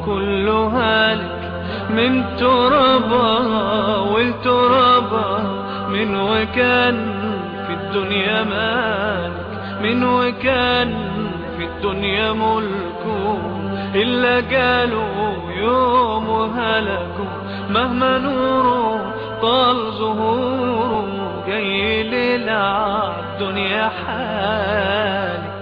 كل هالك من ترابها والترابها من وكان في الدنيا مالك من وكان في الدنيا ملكه إلا قالوا يوم هلكوا مهما نوره طال ظهوره جاي ليلة الدنيا حالك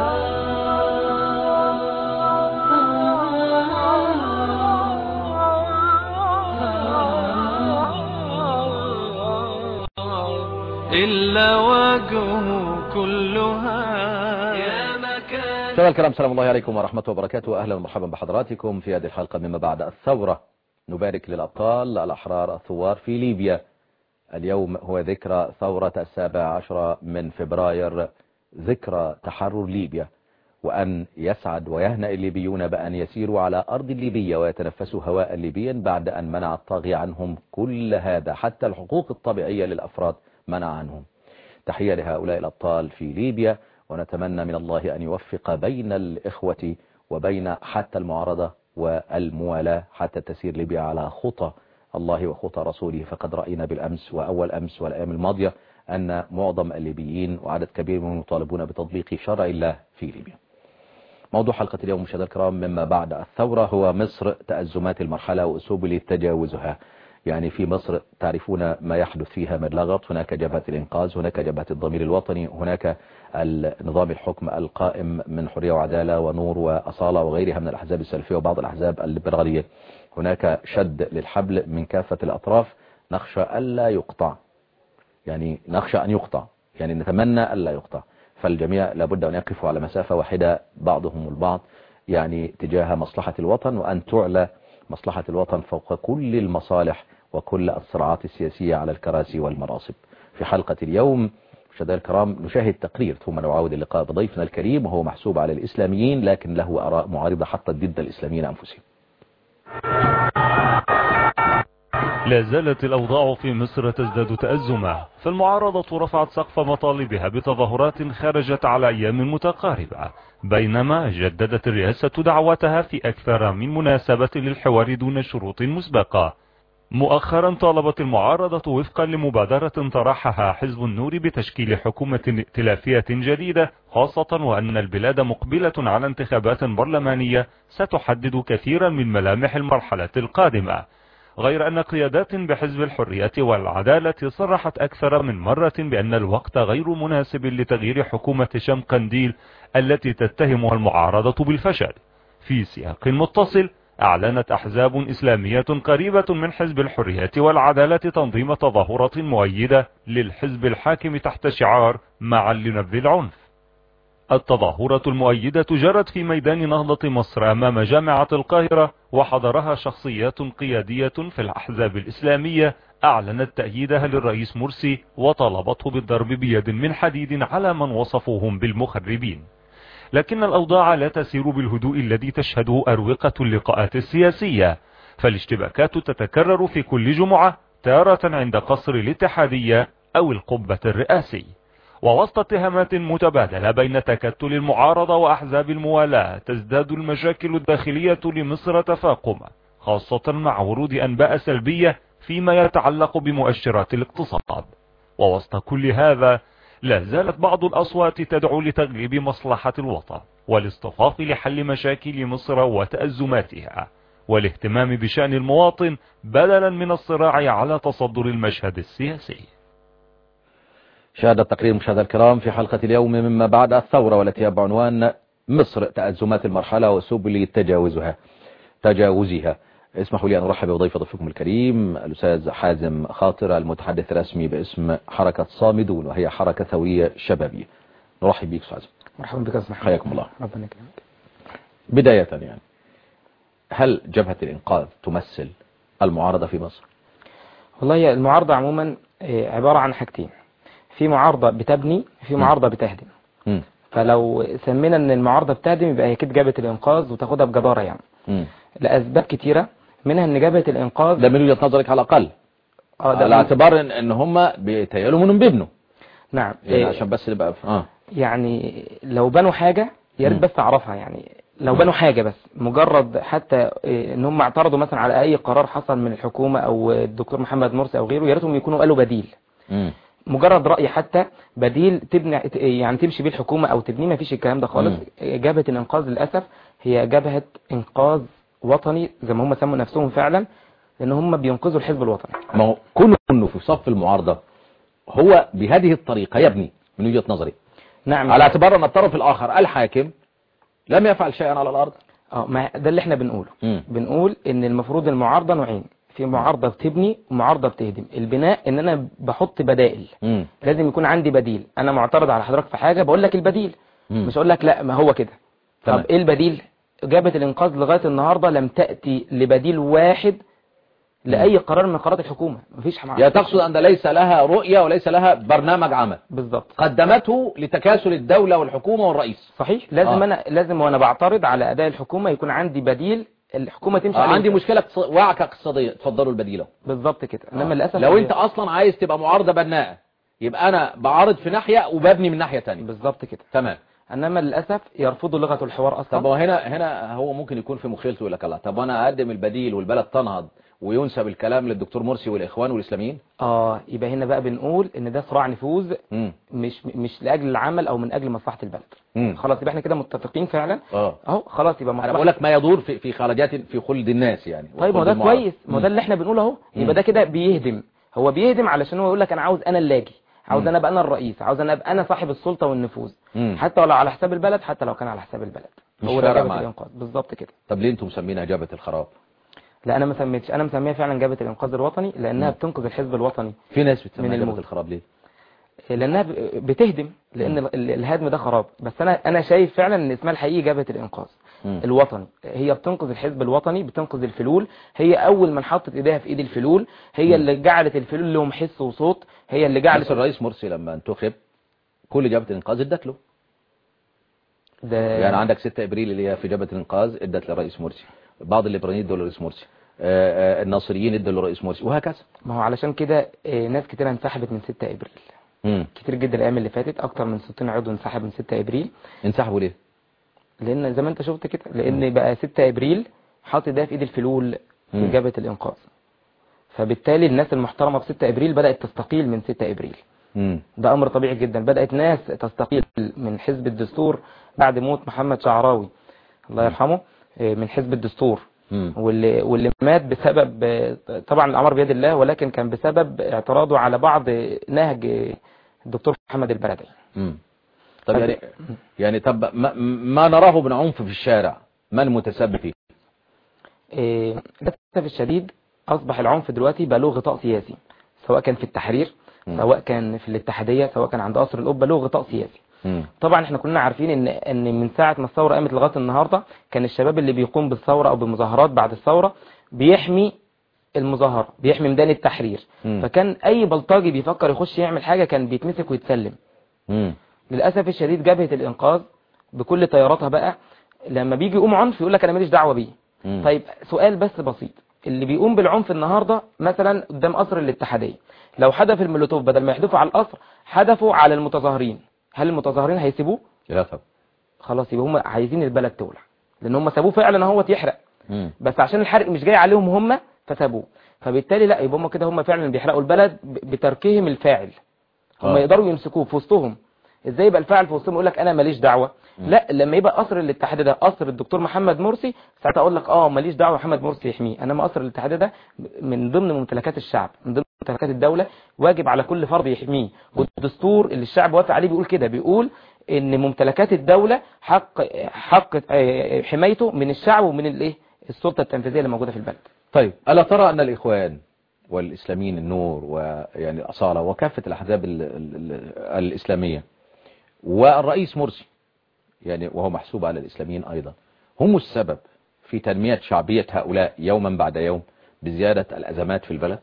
إلا وجهه كلها يا مكان مشاهدينا الكرام سلام الله عليكم ورحمة وبركاته أهلا ومرحبا بحضراتكم في هذه الحلقة مما بعد الثورة نبارك للأبطال الأحرار الثوار في ليبيا اليوم هو ذكرى ثورة السابع عشر من فبراير ذكرى تحرر ليبيا وأن يسعد ويهنأ الليبيون بأن يسيروا على أرض الليبية ويتنفسوا هواء ليبيا بعد أن منع الطاغي عنهم كل هذا حتى الحقوق الطبيعية للأفراد منع عنهم تحية لهؤلاء الأبطال في ليبيا ونتمنى من الله أن يوفق بين الإخوة وبين حتى المعارضة والموالاة حتى تسير ليبيا على خطى الله وخطى رسوله فقد رأينا بالأمس وأول أمس والأيام الماضية أن معظم الليبيين وعدد كبير منهم يطالبون بتطبيق شرع الله في ليبيا موضوع حلقة اليوم مشاهدينا الكرام مما بعد الثورة هو مصر تأزمات المرحلة وأسلوب لتجاوزها يعني في مصر تعرفون ما يحدث فيها من لغط هناك جبهة الإنقاذ هناك جبهة الضمير الوطني هناك نظام الحكم القائم من حرية وعدالة ونور وأصالة وغيرها من الأحزاب السلفية وبعض الأحزاب الليبرالية هناك شد للحبل من كافة الأطراف نخشى ألا يقطع يعني نخشى أن يقطع يعني نتمنى ألا يقطع فالجميع لابد أن يقفوا على مسافة واحدة بعضهم البعض يعني تجاه مصلحة الوطن وأن تعلى مصلحة الوطن فوق كل المصالح وكل الصراعات السياسية على الكراسي والمناصب في حلقة اليوم مشاهدينا الكرام نشاهد تقرير ثم نعاود اللقاء بضيفنا الكريم وهو محسوب على الإسلاميين لكن له آراء معارضة حتى ضد الإسلاميين أنفسهم لا زالت الأوضاع في مصر تزداد تأزما فالمعارضة رفعت سقف مطالبها بتظاهرات خرجت على أيام متقاربة بينما جددت الرئاسة دعوتها في أكثر من مناسبة للحوار دون شروط مسبقة مؤخرا طالبت المعارضة وفقا لمبادرة طرحها حزب النور بتشكيل حكومة ائتلافية جديدة خاصة وأن البلاد مقبلة على انتخابات برلمانية ستحدد كثيرا من ملامح المرحلة القادمة غير أن قيادات بحزب الحرية والعدالة صرحت أكثر من مرة بأن الوقت غير مناسب لتغيير حكومة شام قنديل التي تتهمها المعارضة بالفشل في سياق متصل أعلنت أحزاب إسلامية قريبة من حزب الحرية والعدالة تنظيم تظاهرة مؤيدة للحزب الحاكم تحت شعار معا لنبذ العنف التظاهرة المؤيدة جرت في ميدان نهضة مصر أمام جامعة القاهرة وحضرها شخصيات قيادية في الأحزاب الإسلامية أعلنت تأييدها للرئيس مرسي وطالبته بالضرب بيد من حديد على من وصفوهم بالمخربين لكن الأوضاع لا تسير بالهدوء الذي تشهده أروقة اللقاءات السياسية فالاشتباكات تتكرر في كل جمعة تارة عند قصر الاتحادية أو القبة الرئاسي ووسط اتهامات متبادلة بين تكتل المعارضة وأحزاب الموالاة تزداد المشاكل الداخلية لمصر تفاقما خاصة مع ورود أنباء سلبية فيما يتعلق بمؤشرات الاقتصاد ووسط كل هذا لا زالت بعض الأصوات تدعو لتغليب مصلحة الوطن والاصطفاف لحل مشاكل مصر وتأزماتها والاهتمام بشأن المواطن بدلا من الصراع على تصدر المشهد السياسي شاهد التقرير مشاهد الكرام في حلقة اليوم مما بعد الثورة والتي هي بعنوان مصر تأزمات المرحلة وسبل تجاوزها تجاوزها اسمحوا لي أن أرحب بضيف ضيفكم الكريم الأستاذ حازم خاطر المتحدث الرسمي باسم حركة صامدون وهي حركة ثورية شبابية نرحب بك حازم مرحبا بك أستاذ حياكم الله ربنا يكرمك بداية يعني هل جبهة الإنقاذ تمثل المعارضة في مصر؟ والله هي المعارضة عموما عبارة عن حاجتين في معارضة بتبني في معارضة بتهدم م. فلو سمينا ان المعارضة بتهدم يبقى هي كده جبهة الإنقاذ وتاخدها بجدارة يعني م. لأسباب كتيرة منها ان جبهة الإنقاذ ده من وجهة نظرك على الأقل اه ده على اعتبار ان, إن هم بيتهيألوا منهم بيبنوا نعم يعني إيه، عشان بس نبقى اه يعني لو بنوا حاجة يا ريت مم. بس اعرفها يعني لو بنوا حاجة بس مجرد حتى إيه، ان هم اعترضوا مثلا على اي قرار حصل من الحكومة او الدكتور محمد مرسي او غيره يا ريتهم يكونوا قالوا بديل مم. مجرد رأي حتى بديل تبني يعني تمشي بيه الحكومة او تبنيه ما فيش الكلام ده خالص جبهة الانقاذ للأسف هي جبهة انقاذ وطني زي ما هم سموا نفسهم فعلا لان هم بينقذوا الحزب الوطني ما هو كونه انه في صف المعارضة هو بهذه الطريقة يبني من وجهة نظري نعم على اعتبار ان الطرف الاخر الحاكم لم يفعل شيئا على الارض اه ما ده اللي احنا بنقوله مم. بنقول ان المفروض المعارضة نوعين في معارضة بتبني ومعارضة بتهدم البناء ان انا بحط بدائل مم. لازم يكون عندي بديل انا معترض على حضرتك في حاجة بقول لك البديل مم. مش اقول لك لا ما هو كده تمام. طب ايه البديل جبهة الانقاذ لغاية النهاردة لم تأتي لبديل واحد لأي قرار من قرارات الحكومة مفيش حاجة يا تقصد ان ليس لها رؤية وليس لها برنامج عمل بالظبط قدمته لتكاسل الدولة والحكومة والرئيس صحيح لازم آه. انا لازم وانا بعترض على اداء الحكومة يكون عندي بديل الحكومة تمشي آه عليه. عندي مشكلة اقتص- وعكة اقتصادية تفضلوا البديلة بالظبط كده آه. انما للاسف لو انت اصلا عايز تبقى معارضة بناءة يبقى انا بعارض في ناحية وببني من ناحية تانية بالظبط كده تمام انما للاسف يرفضوا لغة الحوار اصلا طب هو هنا هنا هو ممكن يكون في مخيلته يقول لك الله طب وانا اقدم البديل والبلد تنهض وينسب الكلام للدكتور مرسي والاخوان والاسلاميين اه يبقى هنا بقى بنقول ان ده صراع نفوذ امم مش مش لاجل العمل او من اجل مصلحة البلد امم خلاص يبقى احنا كده متفقين فعلا اه اهو خلاص يبقى انا مصلحة بقول لك ما يدور في في خرجات في خلد الناس يعني طيب ما وخلد ده المعارضة. كويس ما مم. ده اللي احنا بنقوله اهو مم. يبقى ده كده بيهدم هو بيهدم علشان هو يقول لك انا عاوز انا اللي اجي عاوز مم. انا ابقى انا الرئيس عاوز انا ابقى انا صاحب السلطة والنفوذ مم. حتى ولو على حساب البلد حتى لو كان على حساب البلد مش هو ده فارقة جبهة معاك. الانقاذ بالظبط كده طب ليه انتم مسمينها جبهة الخراب لا انا ما سميتش انا مسميها فعلا جبهة الانقاذ الوطني لانها مم. بتنقذ الحزب الوطني في ناس من بتسميها جبهة الموت. الخراب ليه لانها ب- بتهدم لان ال- ال- الهدم ده خراب بس انا انا شايف فعلا ان اسمها الحقيقي جبهة الانقاذ مم. الوطني هي بتنقذ الحزب الوطني بتنقذ الفلول هي اول من حطت ايديها في ايد الفلول هي مم. اللي جعلت الفلول لهم حس وصوت هي اللي بس جعلت الرئيس مرسي لما انتخب كل جبهة الانقاذ ادت له ده يعني عندك 6 ابريل اللي هي في جبهة الانقاذ ادت للرئيس مرسي بعض الليبراليين ادوا للرئيس مرسي آه، آه، الناصريين ادوا للرئيس مرسي وهكذا ما هو علشان كده آه، ناس كتير انسحبت من 6 ابريل مم. كتير جدا الايام اللي فاتت اكتر من 60 عضو انسحب من 6 ابريل انسحبوا ليه لان زي ما انت شفت كده لان بقى 6 ابريل حاطط ده في ايد الفلول في مم. جبهة الانقاذ فبالتالي الناس المحترمة في 6 ابريل بدأت تستقيل من 6 ابريل مم. ده امر طبيعي جدا بدأت ناس تستقيل من حزب الدستور بعد موت محمد شعراوي الله يرحمه آه، من حزب الدستور مم. واللي واللي مات بسبب آه، طبعا الامر بيد الله ولكن كان بسبب اعتراضه على بعض نهج آه، الدكتور محمد البلدي مم. طب طب- يعني يعني طب ما, ما نراه من عنف في الشارع ما المتسبب فيه آه، للاسف الشديد اصبح العنف دلوقتي بقى له غطاء سياسي سواء كان في التحرير مم. سواء كان في الاتحادية سواء كان عند قصر القبة له غطاء سياسي مم. طبعا احنا كلنا عارفين ان ان من ساعة ما الثورة قامت لغاية النهاردة كان الشباب اللي بيقوم بالثورة او بالمظاهرات بعد الثورة بيحمي المظاهرة بيحمي ميدان التحرير مم. فكان اي بلطجي بيفكر يخش يعمل حاجة كان بيتمسك ويتسلم مم. للأسف الشديد جبهة الإنقاذ بكل تياراتها بقى لما بيجي يقوم عنف يقول لك أنا ماليش دعوة بيه مم. طيب سؤال بس بسيط اللي بيقوم بالعنف النهاردة مثلا قدام قصر الاتحادية لو حدف المولوتوف بدل ما يحدفوا على القصر حدفوا على المتظاهرين هل المتظاهرين هيسيبوه لا طب خلاص يبقى هم عايزين البلد تولع لان هم سابوه فعلا اهو يحرق مم. بس عشان الحرق مش جاي عليهم هم فسابوه فبالتالي لا يبقى هم كده هم فعلا بيحرقوا البلد ب- بتركهم الفاعل هم آه. يقدروا يمسكوه في وسطهم ازاي يبقى الفاعل في وسطهم يقول لك انا ماليش دعوه لا لما يبقى قصر الاتحاد ده قصر الدكتور محمد مرسي ساعتها اقول لك اه ماليش دعوه محمد مرسي يحميه انما قصر الاتحاد ده من ضمن ممتلكات الشعب من ضمن ممتلكات الدوله واجب على كل فرد يحميه والدستور اللي الشعب وافق عليه بيقول كده بيقول ان ممتلكات الدوله حق حق آه، حمايته من الشعب ومن الايه السلطه التنفيذيه اللي موجوده في البلد طيب ألا ترى أن الإخوان والإسلاميين النور ويعني الأصالة وكافة الأحزاب ال ال ال الإسلامية والرئيس مرسي يعني وهو محسوب على الإسلاميين أيضا هم السبب في تنمية شعبية هؤلاء يوما بعد يوم بزيادة الأزمات في البلد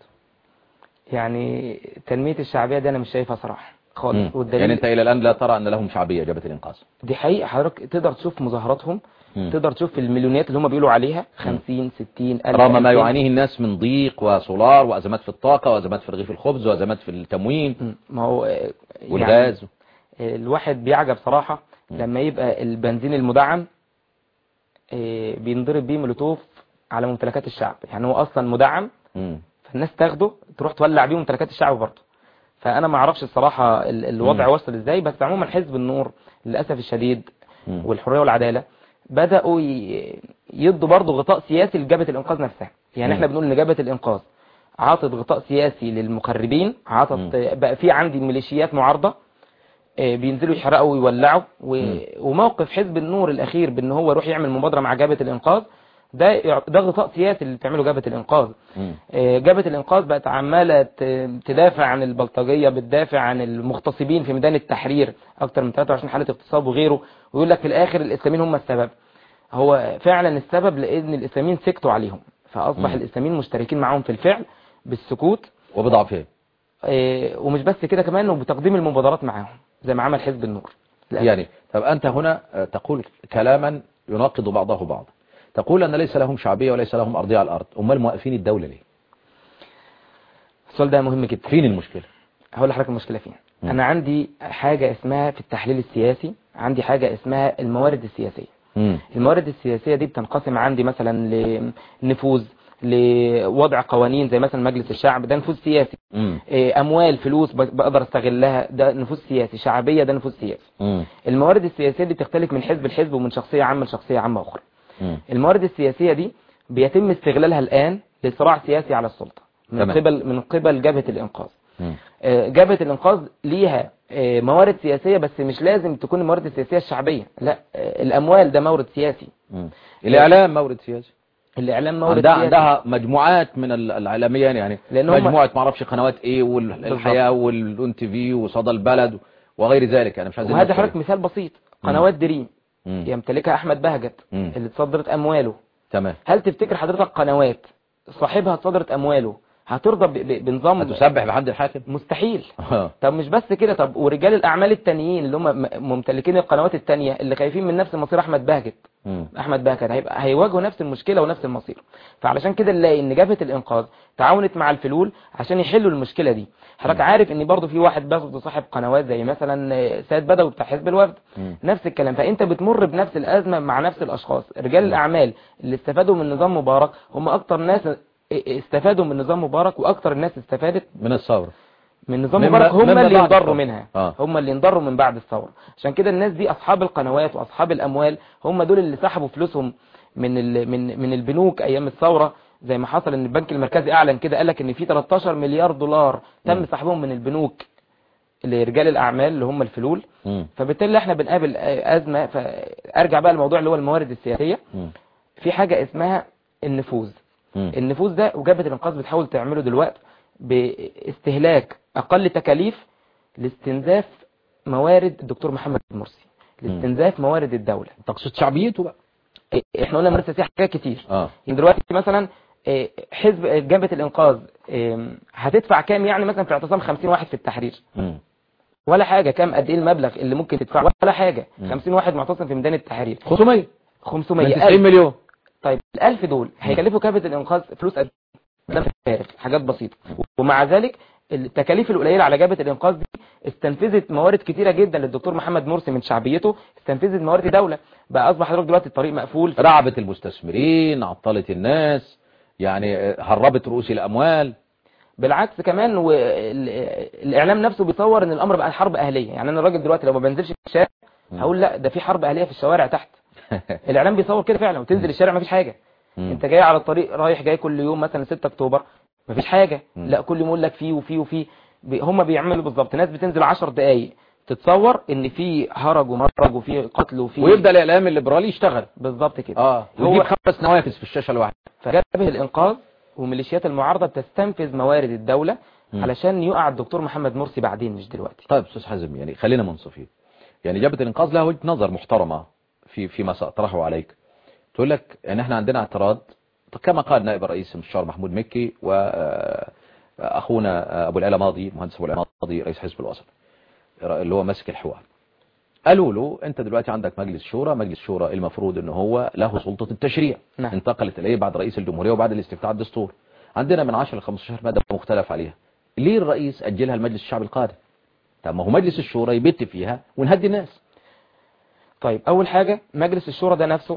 يعني تنميه الشعبيه دي انا مش شايفها صراحه مم. خالص والدليل يعني أنت إلى الآن لا ترى أن لهم شعبية جبهة الإنقاذ دي حقيقة حضرتك تقدر تشوف مظاهراتهم مم. تقدر تشوف المليونيات اللي هم بيقولوا عليها 50 60 ألف رغم ما 2000. يعانيه الناس من ضيق وسولار وأزمات في الطاقة وأزمات في رغيف الخبز وأزمات في التموين مم. ما هو آه، يعني والغاز آه، الواحد بيعجب صراحة لما يبقى البنزين المدعم آه، بينضرب بيه مولوتوف على ممتلكات الشعب يعني هو اصلا مدعم مم. فالناس تاخده تروح تولع بيه ممتلكات الشعب برضه فانا ما اعرفش الصراحه ال- الوضع مم. وصل ازاي بس عموما حزب النور للاسف الشديد مم. والحريه والعداله بداوا ي- يدوا برضه غطاء سياسي لجبهه الانقاذ نفسها يعني مم. احنا بنقول ان جبهه الانقاذ عطت غطاء سياسي للمخربين مم. عطت بقى في عندي ميليشيات معارضه آه، بينزلوا يحرقوا ويولعوا و... مم. وموقف حزب النور الاخير بان هو يروح يعمل مبادره مع جبهه الانقاذ ده يع- ده غطاء سياسي اللي بتعمله جبهه الانقاذ مم. آه، جبهة الإنقاذ بقت عمالة ت- تدافع عن البلطجية بتدافع عن المغتصبين في ميدان التحرير أكتر من 23 حالة اغتصاب وغيره ويقول لك في الآخر الإسلاميين هم السبب هو فعلا السبب لأن الإسلاميين سكتوا عليهم فأصبح مم. الإسلاميين مشتركين معاهم في الفعل بالسكوت وبضعفهم آه، ومش بس كده كمان وبتقديم المبادرات معاهم زي ما عمل حزب النور للأسف. يعني طب أنت هنا آه، تقول كلاما يناقض بعضه بعضا تقول أن ليس لهم شعبية وليس لهم أرضية على الأرض أمال موقفين الدولة ليه السؤال ده مهم جدا فين المشكلة هقول لحضرتك المشكلة فين مم. أنا عندي حاجة اسمها في التحليل السياسي عندي حاجة اسمها الموارد السياسية مم. الموارد السياسية دي بتنقسم عندي مثلا لنفوذ لوضع قوانين زي مثلا مجلس الشعب ده نفوذ سياسي مم. إيه، أموال فلوس ب- بقدر استغلها ده نفوذ سياسي شعبية ده نفوذ سياسي مم. الموارد السياسية دي بتختلف من حزب لحزب ومن شخصية عامة لشخصية عامة أخرى مم. الموارد السياسية دي بيتم استغلالها الآن لصراع سياسي على السلطة من تمام. قبل من قبل جبهة الإنقاذ مم. آه، جبهة الإنقاذ ليها آه، موارد سياسية بس مش لازم تكون الموارد السياسية الشعبية لا آه، الأموال ده مورد سياسي مم. الإعلام مورد سياسي الإعلام مورد عندها سياسي عندها مجموعات من ال- الإعلاميين يعني لأن هم- مجموعة ما اعرفش قنوات إيه والحياة والأون تي في وصدى البلد وغير ذلك أنا مش عايز وهذا حضرتك مثال بسيط قنوات دريم مم. يمتلكها أحمد بهجت مم. اللي تصدرت أمواله تمام هل تفتكر حضرتك قنوات صاحبها تصدرت أمواله هترضى ب- ب- بنظام هتسبح بحمد الحاكم مستحيل آه. طب مش بس كده طب ورجال الأعمال التانيين اللي هم م- ممتلكين القنوات التانية اللي خايفين من نفس مصير أحمد بهجت مم. احمد بهكت هيبقى هيواجهوا نفس المشكله ونفس المصير فعلشان كده نلاقي ان جبهه الانقاذ تعاونت مع الفلول عشان يحلوا المشكله دي حضرتك عارف ان برضو في واحد برضه صاحب قنوات زي مثلا آه، سيد بدوي بتاع حزب الوفد مم. نفس الكلام فانت بتمر بنفس الازمه مع نفس الاشخاص رجال الاعمال اللي استفادوا من نظام مبارك هم اكتر ناس استفادوا من نظام مبارك واكتر الناس استفادت من الثورة من نظام مما- مبارك هم مما اللي بعد انضروا الثورة. منها آه. هم اللي انضروا من بعد الثورة عشان كده الناس دي اصحاب القنوات واصحاب الاموال هم دول اللي سحبوا فلوسهم من ال... من من البنوك ايام الثورة زي ما حصل ان البنك المركزي اعلن كده قال لك ان في 13 مليار دولار تم مم. سحبهم من البنوك لرجال الاعمال اللي هم الفلول مم. فبالتالي احنا بنقابل ازمه فارجع بقى للموضوع اللي هو الموارد السياسيه مم. في حاجه اسمها النفوذ مم. النفوذ ده وجبهة الإنقاذ بتحاول تعمله دلوقتي باستهلاك أقل تكاليف لاستنزاف موارد الدكتور محمد مرسي لاستنزاف موارد الدولة تقصد شعبيته بقى احنا قلنا مرسي فيه حاجات كتير اه يعني دلوقتي مثلا إيه، حزب جبهة الإنقاذ إيه، هتدفع كام يعني مثلا في اعتصام 50 واحد في التحرير مم. ولا حاجة كام قد ايه المبلغ اللي ممكن تدفعه ولا حاجة مم. 50 واحد معتصم في ميدان التحرير 500 من 500 90 ألف مليون طيب الألف دول هيكلفوا جبهة الإنقاذ فلوس قد إيه؟ ده فارغ حاجات بسيطة ومع ذلك التكاليف القليلة على جبهة الإنقاذ دي استنفذت موارد كتيرة جدا للدكتور محمد مرسي من شعبيته استنفذت موارد الدولة بقى أصبح حضرتك دلوقتي الطريق مقفول رعبت المستثمرين عطلت الناس يعني آه، هربت رؤوس الأموال بالعكس كمان والإعلام نفسه بيصور إن الأمر بقى حرب أهلية يعني أنا الراجل دلوقتي لو ما بنزلش في الشارع مم. هقول لا ده في حرب أهلية في الشوارع تحت الإعلام بيصور كده فعلا وتنزل الشارع مفيش حاجة مم. انت جاي على الطريق رايح جاي كل يوم مثلا 6 اكتوبر مفيش حاجة مم. لا كل يوم يقول لك في وفي وفي بي هم بيعملوا بالظبط ناس بتنزل 10 دقايق تتصور ان في هرج ومرج وفي قتل وفي ويبدأ الإعلام الليبرالي يشتغل بالظبط كده اه هو- ويجيب خمس نوافذ في الشاشة الواحدة فجبهة الانقاذ وميليشيات المعارضة بتستنفذ موارد الدولة مم. علشان يقع الدكتور محمد مرسي بعدين مش دلوقتي طيب استاذ حازم يعني خلينا منصفين يعني جبهة الانقاذ لها وجهة نظر محترمة في فيما سأطرحه عليك تقول لك ان احنا عندنا اعتراض كما قال نائب الرئيس المستشار محمود مكي واخونا ابو العلا ماضي مهندس ابو العلا ماضي رئيس حزب الوسط اللي هو ماسك الحوار قالوا له انت دلوقتي عندك مجلس شورى مجلس شورى المفروض ان هو له سلطة التشريع نعم. انتقلت اليه بعد رئيس الجمهورية وبعد الاستفتاء على الدستور عندنا من 10 ل 15 مادة مختلف عليها ليه الرئيس اجلها لمجلس الشعب القادم طب ما هو مجلس الشورى يبت فيها ونهدي الناس طيب اول حاجة مجلس الشورى ده نفسه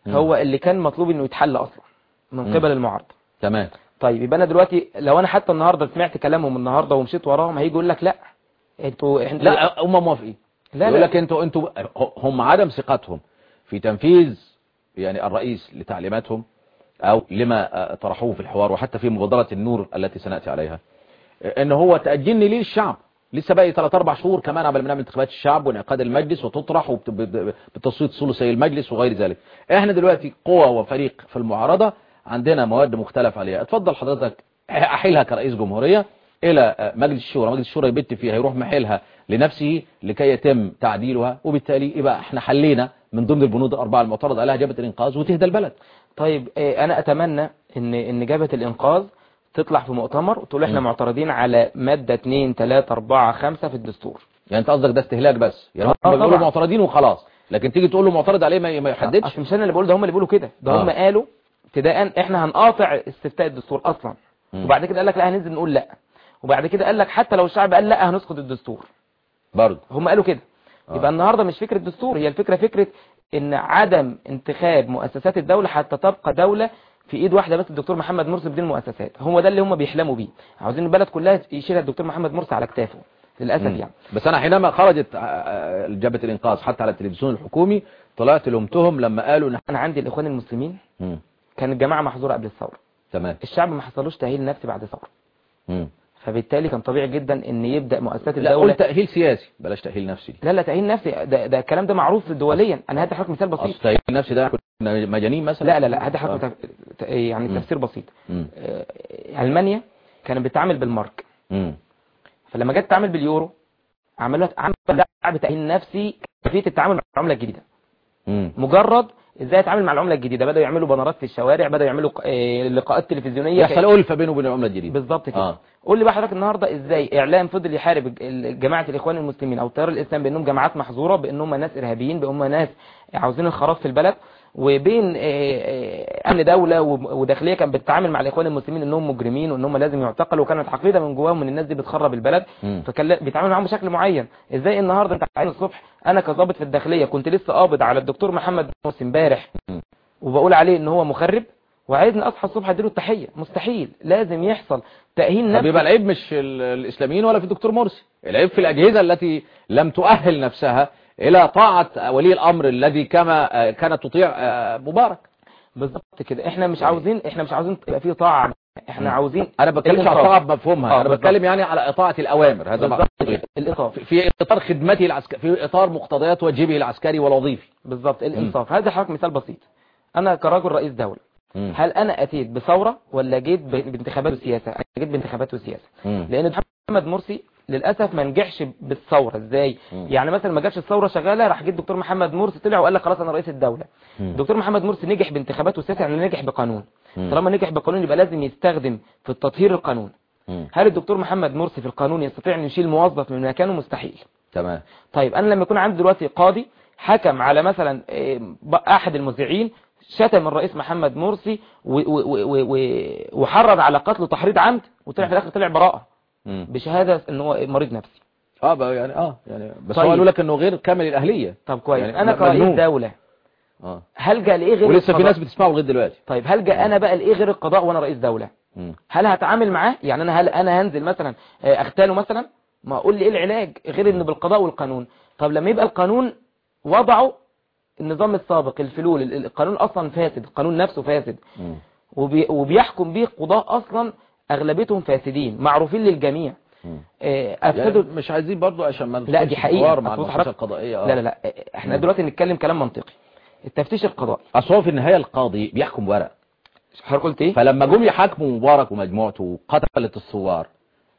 مم. هو اللي كان مطلوب انه يتحل اصلا من مم. قبل المعارضه تمام طيب يبقى انا دلوقتي لو انا حتى النهارده سمعت كلامهم النهارده ومشيت وراهم هيجي يقول لك لا انتوا انتوا لا هم موافقين لا يقول لا لك انتوا انتوا هم عدم ثقتهم في تنفيذ يعني الرئيس لتعليماتهم او لما آه، طرحوه في الحوار وحتى في مبادرة النور التي سنأتي عليها آه، ان هو تأجلني ليه الشعب لسه باقي 3 4 شهور كمان قبل ما نعمل انتخابات الشعب وانعقاد المجلس وتطرح وبت- ب- بتصويت ثلثي المجلس وغير ذلك احنا دلوقتي قوة وفريق في المعارضة عندنا مواد مختلف عليها اتفضل حضرتك احيلها كرئيس جمهورية الى آه، مجلس الشورى مجلس الشورى يبت فيها يروح محلها لنفسه لكي يتم تعديلها وبالتالي يبقى احنا حلينا من ضمن البنود الاربعه المعترض عليها جبهه الانقاذ وتهدى البلد طيب آه، انا اتمنى ان ان جبهه الانقاذ تطلع في مؤتمر وتقول احنا مم. معترضين على ماده 2 3 4 5 في الدستور يعني انت قصدك ده استهلاك بس يعني آه، هم بيقولوا طبعا. معترضين وخلاص لكن تيجي تقول له معترض عليه ما ما يحددش اصل مش انا اللي بقول ده هم اللي بيقولوا كده ده آه. هم قالوا ابتداء احنا هنقاطع استفتاء الدستور اصلا مم. وبعد كده قال لك لا هننزل نقول لا وبعد كده قال لك حتى لو الشعب قال لا هنسقط الدستور برضه هم قالوا كده آه. يبقى النهارده مش فكره دستور هي الفكره فكره ان عدم انتخاب مؤسسات الدوله حتى تبقى دوله في ايد واحده بس الدكتور محمد مرسي بدون مؤسسات هو ده اللي هم بيحلموا بيه عاوزين البلد كلها يشيلها الدكتور محمد مرسي على كتافه للاسف مم. يعني بس انا حينما خرجت آه، آه، جبهه الانقاذ حتى على التلفزيون الحكومي طلعت لومتهم لما قالوا ان انا عندي الاخوان المسلمين مم. كان الجماعه محظوره قبل الثوره تمام الشعب ما حصلوش تاهيل نفسي بعد الثوره مم. فبالتالي كان طبيعي جدا ان يبدا مؤسسات لا الدوله قول تاهيل سياسي بلاش تاهيل نفسي لا لا تاهيل نفسي ده, ده الكلام ده معروف دوليا انا هدي حضرتك مثال بسيط اصل تاهيل نفسي ده كنا مجانين مثلا لا لا لا هدي آه. حضرتك تف- ت- يعني مم. تفسير بسيط مم. آه، المانيا كانت بتتعامل بالمارك مم. فلما جت تتعامل باليورو عملت عمل لعبه تاهيل نفسي كيفيه التعامل مع العمله الجديده مم. مجرد ازاي اتعامل مع العمله الجديده بداوا يعملوا بنرات في الشوارع بداوا يعملوا آه، لقاءات تلفزيونيه يحصل ألفة بينه وبين العملة الجديدة بالظبط كده آه. قول لي بقى حضرتك النهارده ازاي اعلام فضل يحارب ال- جماعه الاخوان المسلمين او التيار الاسلامي بانهم جماعات محظوره بانهم ناس ارهابيين بانهم ناس عاوزين الخراب في البلد وبين آه، آه، امن دوله و- وداخليه كان بتتعامل مع الاخوان المسلمين انهم مجرمين وانهم لازم يعتقلوا وكانت عقيده من جواهم ان الناس دي بتخرب البلد مم. فكان لا- بيتعامل معاهم بشكل معين ازاي النهارده انت عايز الصبح انا كظابط في الداخليه كنت لسه قابض على الدكتور محمد مرسي امبارح مم. وبقول عليه ان هو مخرب وعايزني اصحى الصبح اديله التحيه مستحيل لازم يحصل تاهيل طب نفسي يبقى العيب مش ال- الإسلاميين ولا في الدكتور مرسي العيب في الأجهزة التي لم تؤهل نفسها إلى طاعة ولي الأمر الذي كما آه، كانت تطيع آه، مبارك بالظبط كده احنا مش عاوزين احنا مش عاوزين يبقى فيه طاعه احنا عاوزين أنا بتكلمش على الإنصاف. الطاعة بمفهومها آه، أنا بالظبط. بتكلم يعني على إطاعة الأوامر هذا ما بالظبط أقصده. كده. الانصاف في- في إطار خدمته العسكري في إطار مقتضيات واجبه العسكري والوظيفي بالظبط الانصاف هذا حضرتك مثال بسيط انا كراجل رئيس دوله مم. هل انا اتيت بثوره ولا جيت ب- بانتخابات وسياسه انا جيت بانتخابات وسياسه مم. لان محمد مرسي للاسف ما نجحش بالثوره ازاي مم. يعني مثلا ما جاتش الثوره شغاله راح جه الدكتور محمد مرسي طلع وقال لك خلاص انا رئيس الدوله مم. الدكتور محمد مرسي نجح بانتخابات وسياسه يعني نجح بقانون مم. طالما نجح بقانون يبقى لازم يستخدم في التطهير القانون مم. هل الدكتور محمد مرسي في القانون يستطيع ان يشيل موظف من مكانه مستحيل تمام طيب انا لما يكون عندي دلوقتي قاضي حكم على مثلا إيه، ب- احد المذيعين شتم الرئيس محمد مرسي و- و- و- و- وحرض على قتله تحريض عمد وطلع في الاخر طلع براءه مم. بشهاده ان هو مريض نفسي اه بقى يعني اه يعني بس طيب. هو قالوا لك انه غير كامل الاهليه طب كويس يعني انا كرئيس مجنون. دوله اه هلجا لايه غير ولسه في القضاء؟ ناس بتسمعه لغايه دلوقتي طيب هلجا انا بقى لايه غير القضاء وانا رئيس دوله مم. هل هتعامل معاه يعني انا هل انا هنزل مثلا آه، اغتاله مثلا ما اقول لي ايه العلاج غير انه بالقضاء والقانون طب لما يبقى القانون وضعه النظام السابق الفلول ال- القانون اصلا فاسد القانون نفسه فاسد مم. وبي وبيحكم به قضاء اصلا اغلبيتهم فاسدين معروفين للجميع مم. آه، افسدوا يعني مش عايزين برضو عشان ما لا ندخلش دي في حقيقه حوار مع أصل المؤسسه حضرتك- القضائيه آه. لا لا لا آه، احنا مم. دلوقتي نتكلم كلام منطقي التفتيش القضائي اصل هو في النهايه القاضي بيحكم ورق حضرتك قلت ايه فلما جم يحاكموا مبارك ومجموعته وقتلت الثوار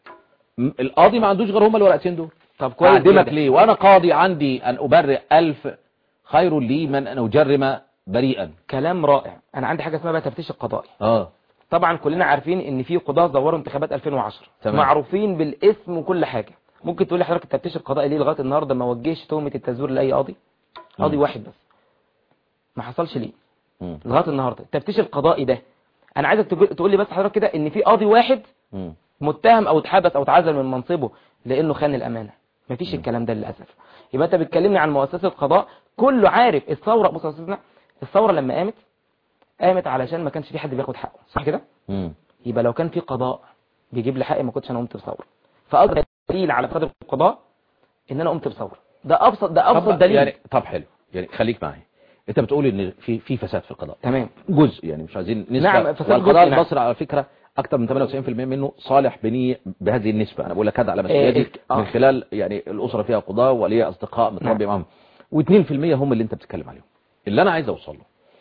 م- القاضي ما عندوش غير هما الورقتين دول طب كويس اعدمك جدا. ليه وانا قاضي عندي ان ابرئ ألف خير لي من ان اجرم بريئا كلام رائع انا عندي حاجه اسمها بقى تفتيش القضائي اه طبعا كلنا عارفين ان في قضاة زوروا انتخابات 2010 تمام. معروفين بالاسم وكل حاجة ممكن تقول لي حضرتك التفتيش القضائي ليه لغايه النهارده ما وجهش تهمه التزوير لاي قاضي قاضي مم. واحد بس ما حصلش ليه مم. لغايه النهارده التفتيش القضائي ده انا عايزك تقول- تقول لي بس حضرتك كده ان في قاضي واحد مم. متهم او اتحبس او اتعزل من منصبه لانه خان الامانه مفيش الكلام ده للاسف يبقى انت بتكلمني عن مؤسسه قضاء كله عارف الثوره بص يا استاذنا الثوره لما قامت قامت علشان ما كانش في حد بياخد حقه صح كده مم. يبقى لو كان في قضاء بيجيب لي حقي ما كنتش انا قمت بثوره فاقدر دليل على فساد القضاء ان انا قمت بثوره ده ابسط ده ابسط طب دليل يعني طب حلو يعني خليك معايا انت بتقول ان في في فساد في القضاء تمام جزء يعني مش عايزين نسبة نعم، فساد والقضاء جزء، نعم. المصري على فكرة أكثر من 98% منه صالح بنية بهذه النسبة أنا بقول لك هذا على مسؤوليتي الك- آه. من خلال يعني الأسرة فيها قضاء ولي أصدقاء متربي معاهم و2% هم اللي أنت بتتكلم عليهم اللي أنا عايز أوصل له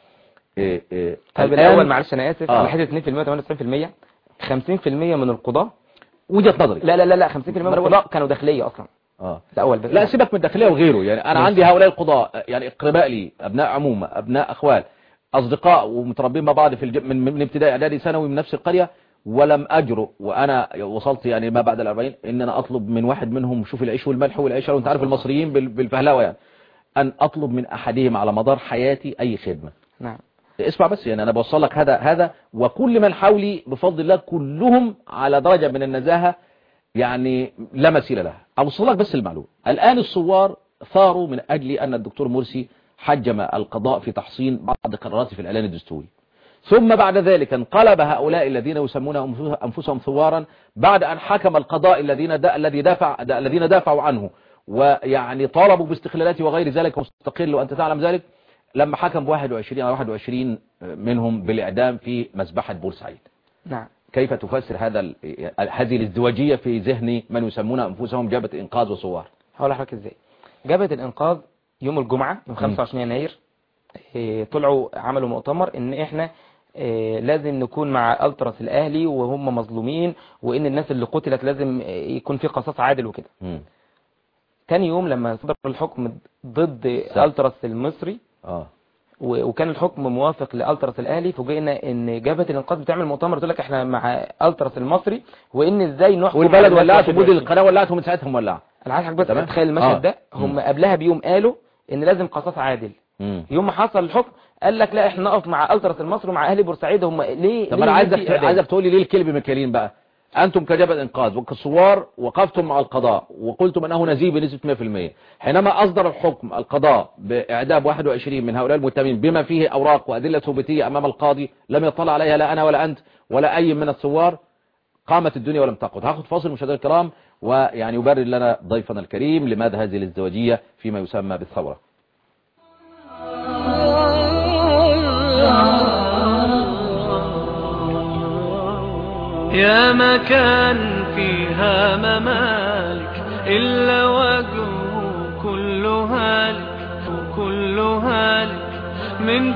إيه إيه طيب الآن- الاول معلش انا اسف آه. على حته 2% 98% 50% من القضاة وجهة نظري لا لا لا لا 50% من القضاء كانوا داخلية اصلا آه. الاول بس لا سيبك من الداخلية وغيره يعني أنا ماشي. عندي هؤلاء القضاء يعني اقرباء لي أبناء عمومة أبناء أخوال أصدقاء ومتربين مع بعض في الج... من, من ابتدائي إعدادي ثانوي من نفس القرية ولم أجرؤ وأنا وصلت يعني ما بعد الأربعين إن أنا أطلب من واحد منهم شوف العيش والملح والعيشة وأنت عارف المصريين بال... بالفهلاوة يعني أن أطلب من أحدهم على مدار حياتي أي خدمة نعم اسمع بس يعني أنا بوصل لك هذا هذا وكل من حولي بفضل الله كلهم على درجة من النزاهة يعني لا مثيل لها أوصل لك بس المعلومة الآن الثوار ثاروا من أجل أن الدكتور مرسي حجم القضاء في تحصين بعض قراراته في الإعلان الدستوري ثم بعد ذلك انقلب هؤلاء الذين يسمون أنفسهم- أنفسهم ثوارا بعد أن حكم القضاء الذين دا الذي دافع دا الذين دافعوا عنه ويعني طالبوا باستقلالته وغير ذلك مستقل وأنت تعلم ذلك لما حكم ب 21 أو 21 منهم بالإعدام في مذبحة بورسعيد نعم كيف تفسر هذا ال- هذه الازدواجية في ذهن من يسمون أنفسهم جبهة إنقاذ وثوار هقول لحضرتك ازاي جبهة الانقاذ يوم الجمعة يوم 25 يناير إيه، طلعوا عملوا مؤتمر ان احنا إيه، لازم نكون مع التراس الاهلي وهم مظلومين وان الناس اللي قتلت لازم إيه، يكون في قصاص عادل وكده مم. تاني يوم لما صدر الحكم ضد صح. التراس المصري اه و- وكان الحكم موافق لالتراس الاهلي فوجئنا ان جبهه الانقاذ بتعمل مؤتمر تقول لك احنا مع التراس المصري وان ازاي نحكم والبلد على الناس ولعت وبودي 21. القناة ولعت ومن ساعتها مولعة انا عايز حضرتك بس تمام. تتخيل المشهد آه. ده هم مم. قبلها بيوم قالوا ان لازم قصاص عادل مم. يوم ما حصل الحكم قال لك لا احنا نقف مع التراس المصري ومع اهلي بورسعيد هم ليه طب ليه انا عايزك ندي إعدام؟ عايزك تقول لي ليه الكلب مكيالين بقى انتم كجبهة انقاذ وكثوار وقفتم مع القضاء وقلتم انه نزيه بنسبة 100% حينما اصدر الحكم القضاء باعدام 21 من هؤلاء المتهمين بما فيه اوراق وادلة ثبوتية امام القاضي لم يطلع عليها لا انا ولا انت ولا اي من الثوار قامت الدنيا ولم تقعد هاخد فاصل مشاهدينا الكرام ويعني يبرر لنا ضيفنا الكريم لماذا هذه الازدواجية فيما يسمى بالثورة يا مكان فيها ممالك إلا وجهه كل هالك وكل هالك من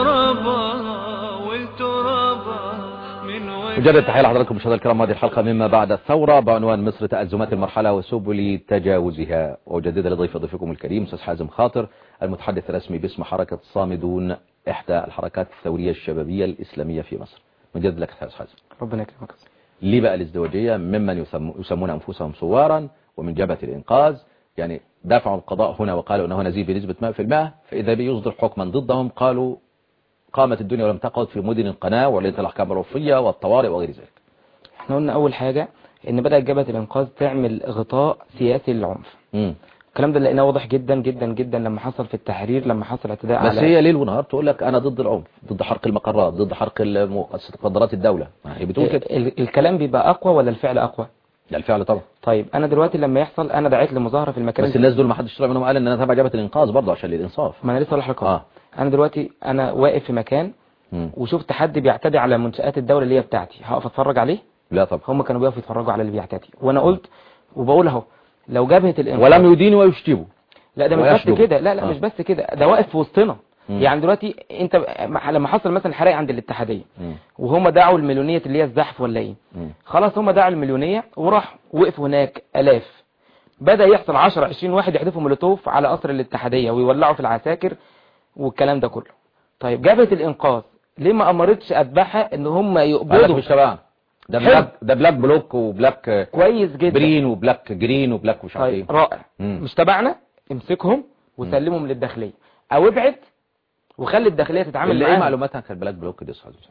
ترابها والترابها من مجدد تحية لحضراتكم مشاهدينا الكرام هذه الحلقة مما بعد الثورة بعنوان مصر تأزمات المرحلة وسبل تجاوزها وأجدد لضيف ضيفكم الكريم أستاذ حازم خاطر المتحدث الرسمي باسم حركة الصامدون إحدى الحركات الثورية الشبابية الإسلامية في مصر مجدد لك أستاذ حازم ربنا يكرمك ليه بقى الازدواجية ممن يسم يسمون أنفسهم ثوارا ومن جبهة الإنقاذ يعني دافعوا القضاء هنا وقالوا أنه نزيه بنسبة 100% فإذا بيصدر حكما ضدهم قالوا قامت الدنيا ولم تقعد في مدن القناة وليلة الأحكام العرفية والطوارئ وغير ذلك احنا قلنا اول حاجة ان بدأت جبهة الانقاذ تعمل غطاء سياسي للعنف مم. الكلام ده لقيناه واضح جدا جدا جدا لما حصل في التحرير لما حصل اعتداء بس على هي ليل ونهار تقول لك أنا ضد العنف ضد حرق المقرات ضد حرق الم- مقدرات الدولة ما هي بتقول كده ال- الكلام بيبقى اقوى ولا الفعل اقوى ده الفعل طبعا طيب انا دلوقتي لما يحصل انا دعيت لمظاهرة في المكان بس الناس دول ما حدش طلع منهم قال ان انا تبع جبهة الانقاذ برضه عشان الانصاف ما انا لسه هقول لحضرتك أهو. اه انا دلوقتي انا واقف في مكان مم. وشفت حد بيعتدي على منشآت الدولة اللي هي بتاعتي هقف اتفرج عليه لا طبعا هم كانوا بيقفوا يتفرجوا على اللي بيعتدي وانا قلت وبقول اهو لو جبهة الانقاذ ولم يدينوا ويشتبوا لا ده مش بس ويشجب. كده لا لا آه. مش بس كده ده واقف في وسطنا مم. يعني دلوقتي انت لما حصل مثلا حرائق عند الاتحادية مم. وهم دعوا المليونية اللي هي الزحف ولا ايه مم. خلاص هم دعوا المليونية وراح وقفوا هناك الاف بدأ يحصل 10 20 واحد يحدفوا مولوتوف على قصر الاتحادية ويولعوا في العساكر والكلام ده كله طيب جبهة الانقاذ ليه ما امرتش اتباعها ان هم قال لك يقبضوا مش تبعنا ده حلو. بلاك ده بلاك بلوك وبلاك كويس جدا برين وبلاك جرين وبلاك مش عارف ايه طيب رائع مم. مش تبعنا امسكهم وسلمهم للداخلية او ابعد وخلي الداخلية تتعامل اللي ايه معاهم معلوماتها كان بلاك بلوك دي صحيح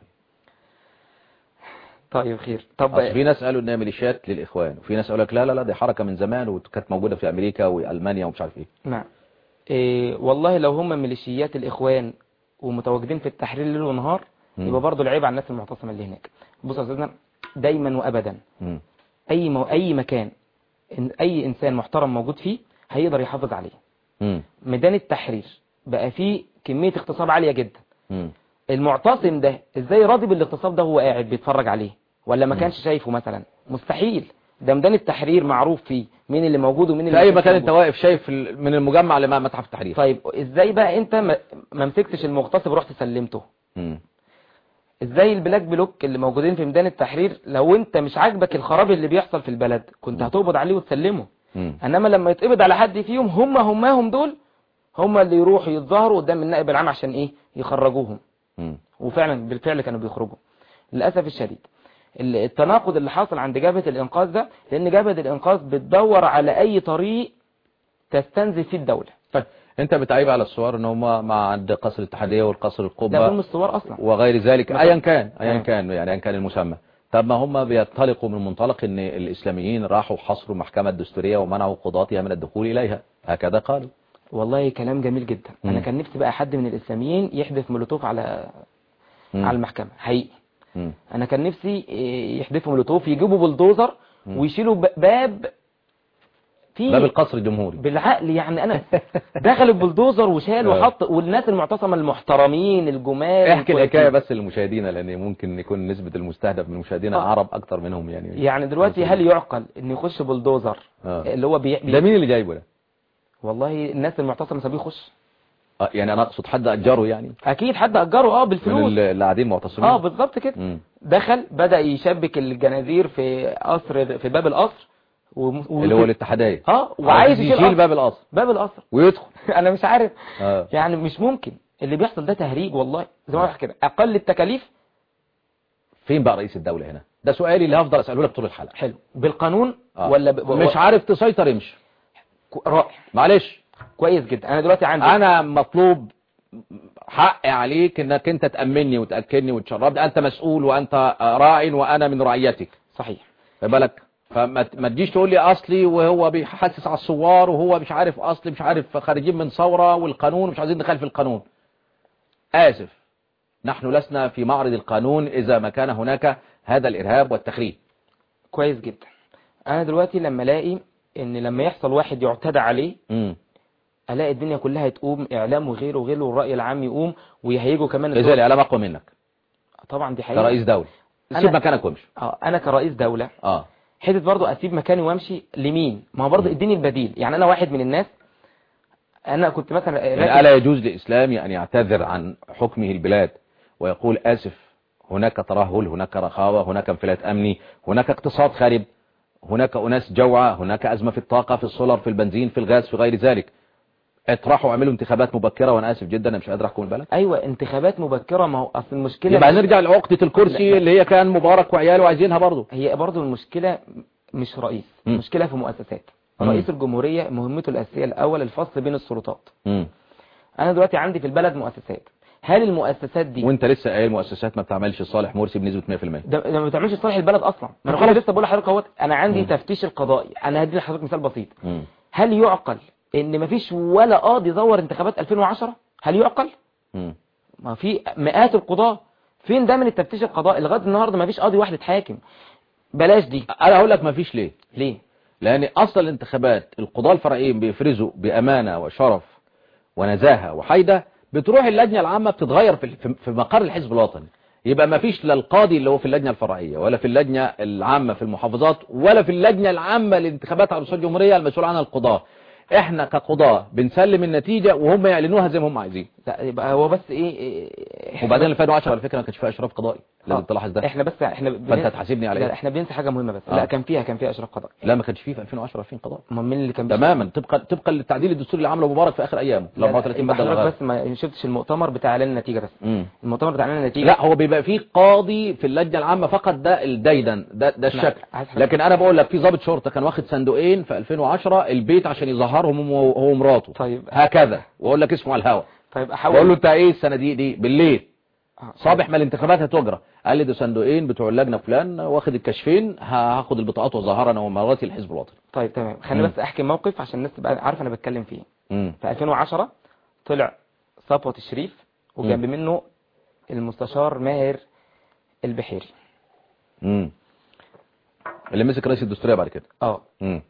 طيب خير طب اصل في ناس قالوا انها ميليشيات للاخوان وفي ناس قالوا لك لا لا لا دي حركه من زمان وكانت موجوده في امريكا والمانيا ومش عارف ايه نعم إيه والله لو هم ميليشيات الإخوان ومتواجدين في التحرير ليل ونهار مم. يبقى برضه العيب على الناس المعتصمه اللي هناك بص يا استاذنا دايما وابدا مم. اي مو... اي مكان إن اي انسان محترم موجود فيه هيقدر يحافظ عليه مم. ميدان التحرير بقى فيه كميه اغتصاب عاليه جدا مم. المعتصم ده ازاي راضي بالاغتصاب ده وهو قاعد بيتفرج عليه ولا ما مم. كانش شايفه مثلا مستحيل ده ميدان التحرير معروف فيه مين اللي موجود ومين اللي في اي ما كانش مكان انت موجود. واقف شايف ال- من المجمع لما متحف التحرير طيب ازاي بقى انت ما ما مسكتش المغتصب ورحت سلمته مم. ازاي البلاك بلوك اللي موجودين في ميدان التحرير لو انت مش عاجبك الخراب اللي بيحصل في البلد كنت هتقبض عليه وتسلمه مم. انما لما يتقبض على حد فيهم هم هماهم دول هم اللي يروحوا يتظاهروا قدام النائب العام عشان ايه يخرجوهم مم. وفعلا بالفعل كانوا بيخرجوا للاسف الشديد ال- التناقض اللي حاصل عند جبهة الانقاذ ده لان جبهة الانقاذ بتدور على اي طريق تستنزف فيه الدولة طيب انت بتعيب على الصور ان هم مع عند قصر الاتحادية والقصر ده القبة فيلم الصور اصلا وغير ذلك مثلا- ايا كان ايا آه. كان يعني ايا كان المسمى طب ما هم بينطلقوا من منطلق ان الاسلاميين راحوا حصروا المحكمة الدستورية ومنعوا قضاتها من الدخول اليها هكذا قالوا والله كلام جميل جدا مم. انا كان نفسي بقى حد من الاسلاميين يحدف مولوتوف على مم. على المحكمة حقيقي مم. انا كان نفسي إيه، يحدفوا مولوتوف يجيبوا بلدوزر مم. ويشيلوا ب- باب في باب القصر الجمهوري بالعقل يعني انا دخل البلدوزر وشال آه. وحط والناس المعتصمه المحترمين الجمال احكي الحكاية الكويسين. بس للمشاهدين لان ممكن يكون نسبة المستهدف من مشاهدينا آه. عرب اكتر منهم يعني يعني دلوقتي هل يعقل ان يخش بلدوزر آه. اللي هو بي... بي... ده مين اللي جايبه ده والله الناس المعتصمه سابيه يخش آه، يعني انا اقصد حد اجره يعني اكيد حد اجره اه من بالفلوس اللي اللي قاعدين معتصمين اه بالظبط كده مم. دخل بدا يشبك الجنازير في قصر في باب القصر و... و... اللي هو الاتحادية اه وعايز يشيل يشيل قصر. باب القصر باب القصر ويدخل انا مش عارف اه يعني مش ممكن اللي بيحصل ده تهريج والله زي ما بحكي كده اقل التكاليف فين بقى رئيس الدولة هنا ده سؤالي اللي هفضل اساله لك طول الحلقة حلو بالقانون آه. ولا ب... مش عارف تسيطر امشي ك- رائع معلش كويس جدا انا دلوقتي عندي انا مطلوب حقي عليك انك انت تأمني وتأكلني وتشربني انت مسؤول وانت راع وانا من رعيتك صحيح خد بالك فما ت- ما تجيش تقول لي اصلي وهو بيحسس على الثوار وهو مش عارف اصلي مش عارف خارجين من ثوره والقانون مش عايزين نخالف القانون اسف نحن لسنا في معرض القانون اذا ما كان هناك هذا الارهاب والتخريب كويس جدا انا دلوقتي لما الاقي ان لما يحصل واحد يعتدى عليه امم الاقي الدنيا كلها تقوم اعلام وغيره وغيره والراي العام يقوم ويهيجوا كمان اذا الدول. الاعلام اقوى منك طبعا دي حقيقه كرئيس دوله أنا- سيب مكانك وامشي اه انا كرئيس دوله اه حته برضو اسيب مكاني وامشي لمين ما هو برضو مم. اديني البديل يعني انا واحد من الناس انا كنت مثلا يعني راكب- ألا يجوز لإسلامي أن يعتذر عن حكمه البلاد ويقول آسف هناك ترهل هناك رخاوة هناك انفلات أمني هناك اقتصاد خارب هناك أناس جوعى هناك أزمة في الطاقة في السولر في البنزين في الغاز في غير ذلك اطرحوا اعملوا انتخابات مبكرة وأنا آسف جدا أنا مش قادر أحكم البلد ايوه انتخابات مبكره ما هو اصل المشكله يبقى مش- نرجع لعقدة الكرسي اللي هي كان مبارك وعياله عايزينها برضه هي برضو المشكله مش رئيس مم. المشكله في مؤسسات مم. رئيس الجمهوريه مهمته الاساسيه الاول الفصل بين السلطات مم. انا دلوقتي عندي في البلد مؤسسات هل المؤسسات دي وانت لسه قايل مؤسسات ما بتعملش صالح مرسي بنسبة 100% ده ده ما بتعملش صالح البلد اصلا ما انا خلاص. كنت لسه بقول لحضرتك اهوت انا عندي مم. تفتيش القضائي انا هدي لحضرتك مثال بسيط مم. هل يعقل ان مفيش ولا قاضي زور انتخابات 2010 هل يعقل مم. ما في مئات القضاة فين ده من التفتيش القضائي لغايه النهارده مفيش قاضي واحد اتحاكم بلاش دي أنا هقول لك ما فيش ليه ليه لأن أصل الانتخابات القضاة الفرعيين بيفرزوا بأمانة وشرف ونزاهة وحيدة بتروح اللجنة العامة بتتغير في في- في مقر الحزب الوطني يبقى ما فيش لا القاضي اللي هو في اللجنة الفرعية ولا في اللجنة العامة في المحافظات ولا في اللجنة العامة للانتخابات على مستوى الجمهورية المسؤول عنها القضاة احنا كقضاة بنسلم النتيجة وهم يعلنوها زي ما هم عايزين لا يبقى هو بس ايه, إيه وبعدين 2010 على فكرة ما كانش فيها اشراف قضائي لازم آه. تلاحظ ده احنا بس احنا بن- فانت هتحاسبني على لا ايه احنا بننسى حاجه مهمه بس آه. لا كان فيها كان فيها اشراف قضائي لا ما كانش فيه في 2010 20 قضاء امال مين اللي كان بيشتغل؟ تماما طبقا طبقا للتعديل الدستوري اللي عمله مبارك في اخر ايامه ال لا، لا، 34 يبقى ماده حضرتك الغاء بس ما شفتش المؤتمر بتاع اعلان النتيجه بس مم. المؤتمر بتاع اعلان النتيجه لا هو بيبقى فيه قاضي في اللجنه العامه فقط ده الديدن ده ده الشكل عايز حاجة. لكن انا بقول لك في ضابط شرطه كان واخد صندوقين في 2010 البيت عشان يظهرهم هو هو ومراته طيب. هكذا واقول لك اسمه على الهوا طيب احاول بقول له انت ايه الصناديق دي بالليل آه. صباح ما الانتخابات هتجرى قال لي ده صندوقين بتوع اللجنه فلان واخد الكشفين هاخد البطاقات واظهرها انا ومراتي الحزب الوطني طيب تمام خليني مم. بس احكي موقف عشان الناس تبقى عارفه انا بتكلم فيه امم في 2010 طلع صفوت الشريف وجنب منه المستشار ماهر البحيري امم اللي مسك رئيس الدستورية بعد كده اه امم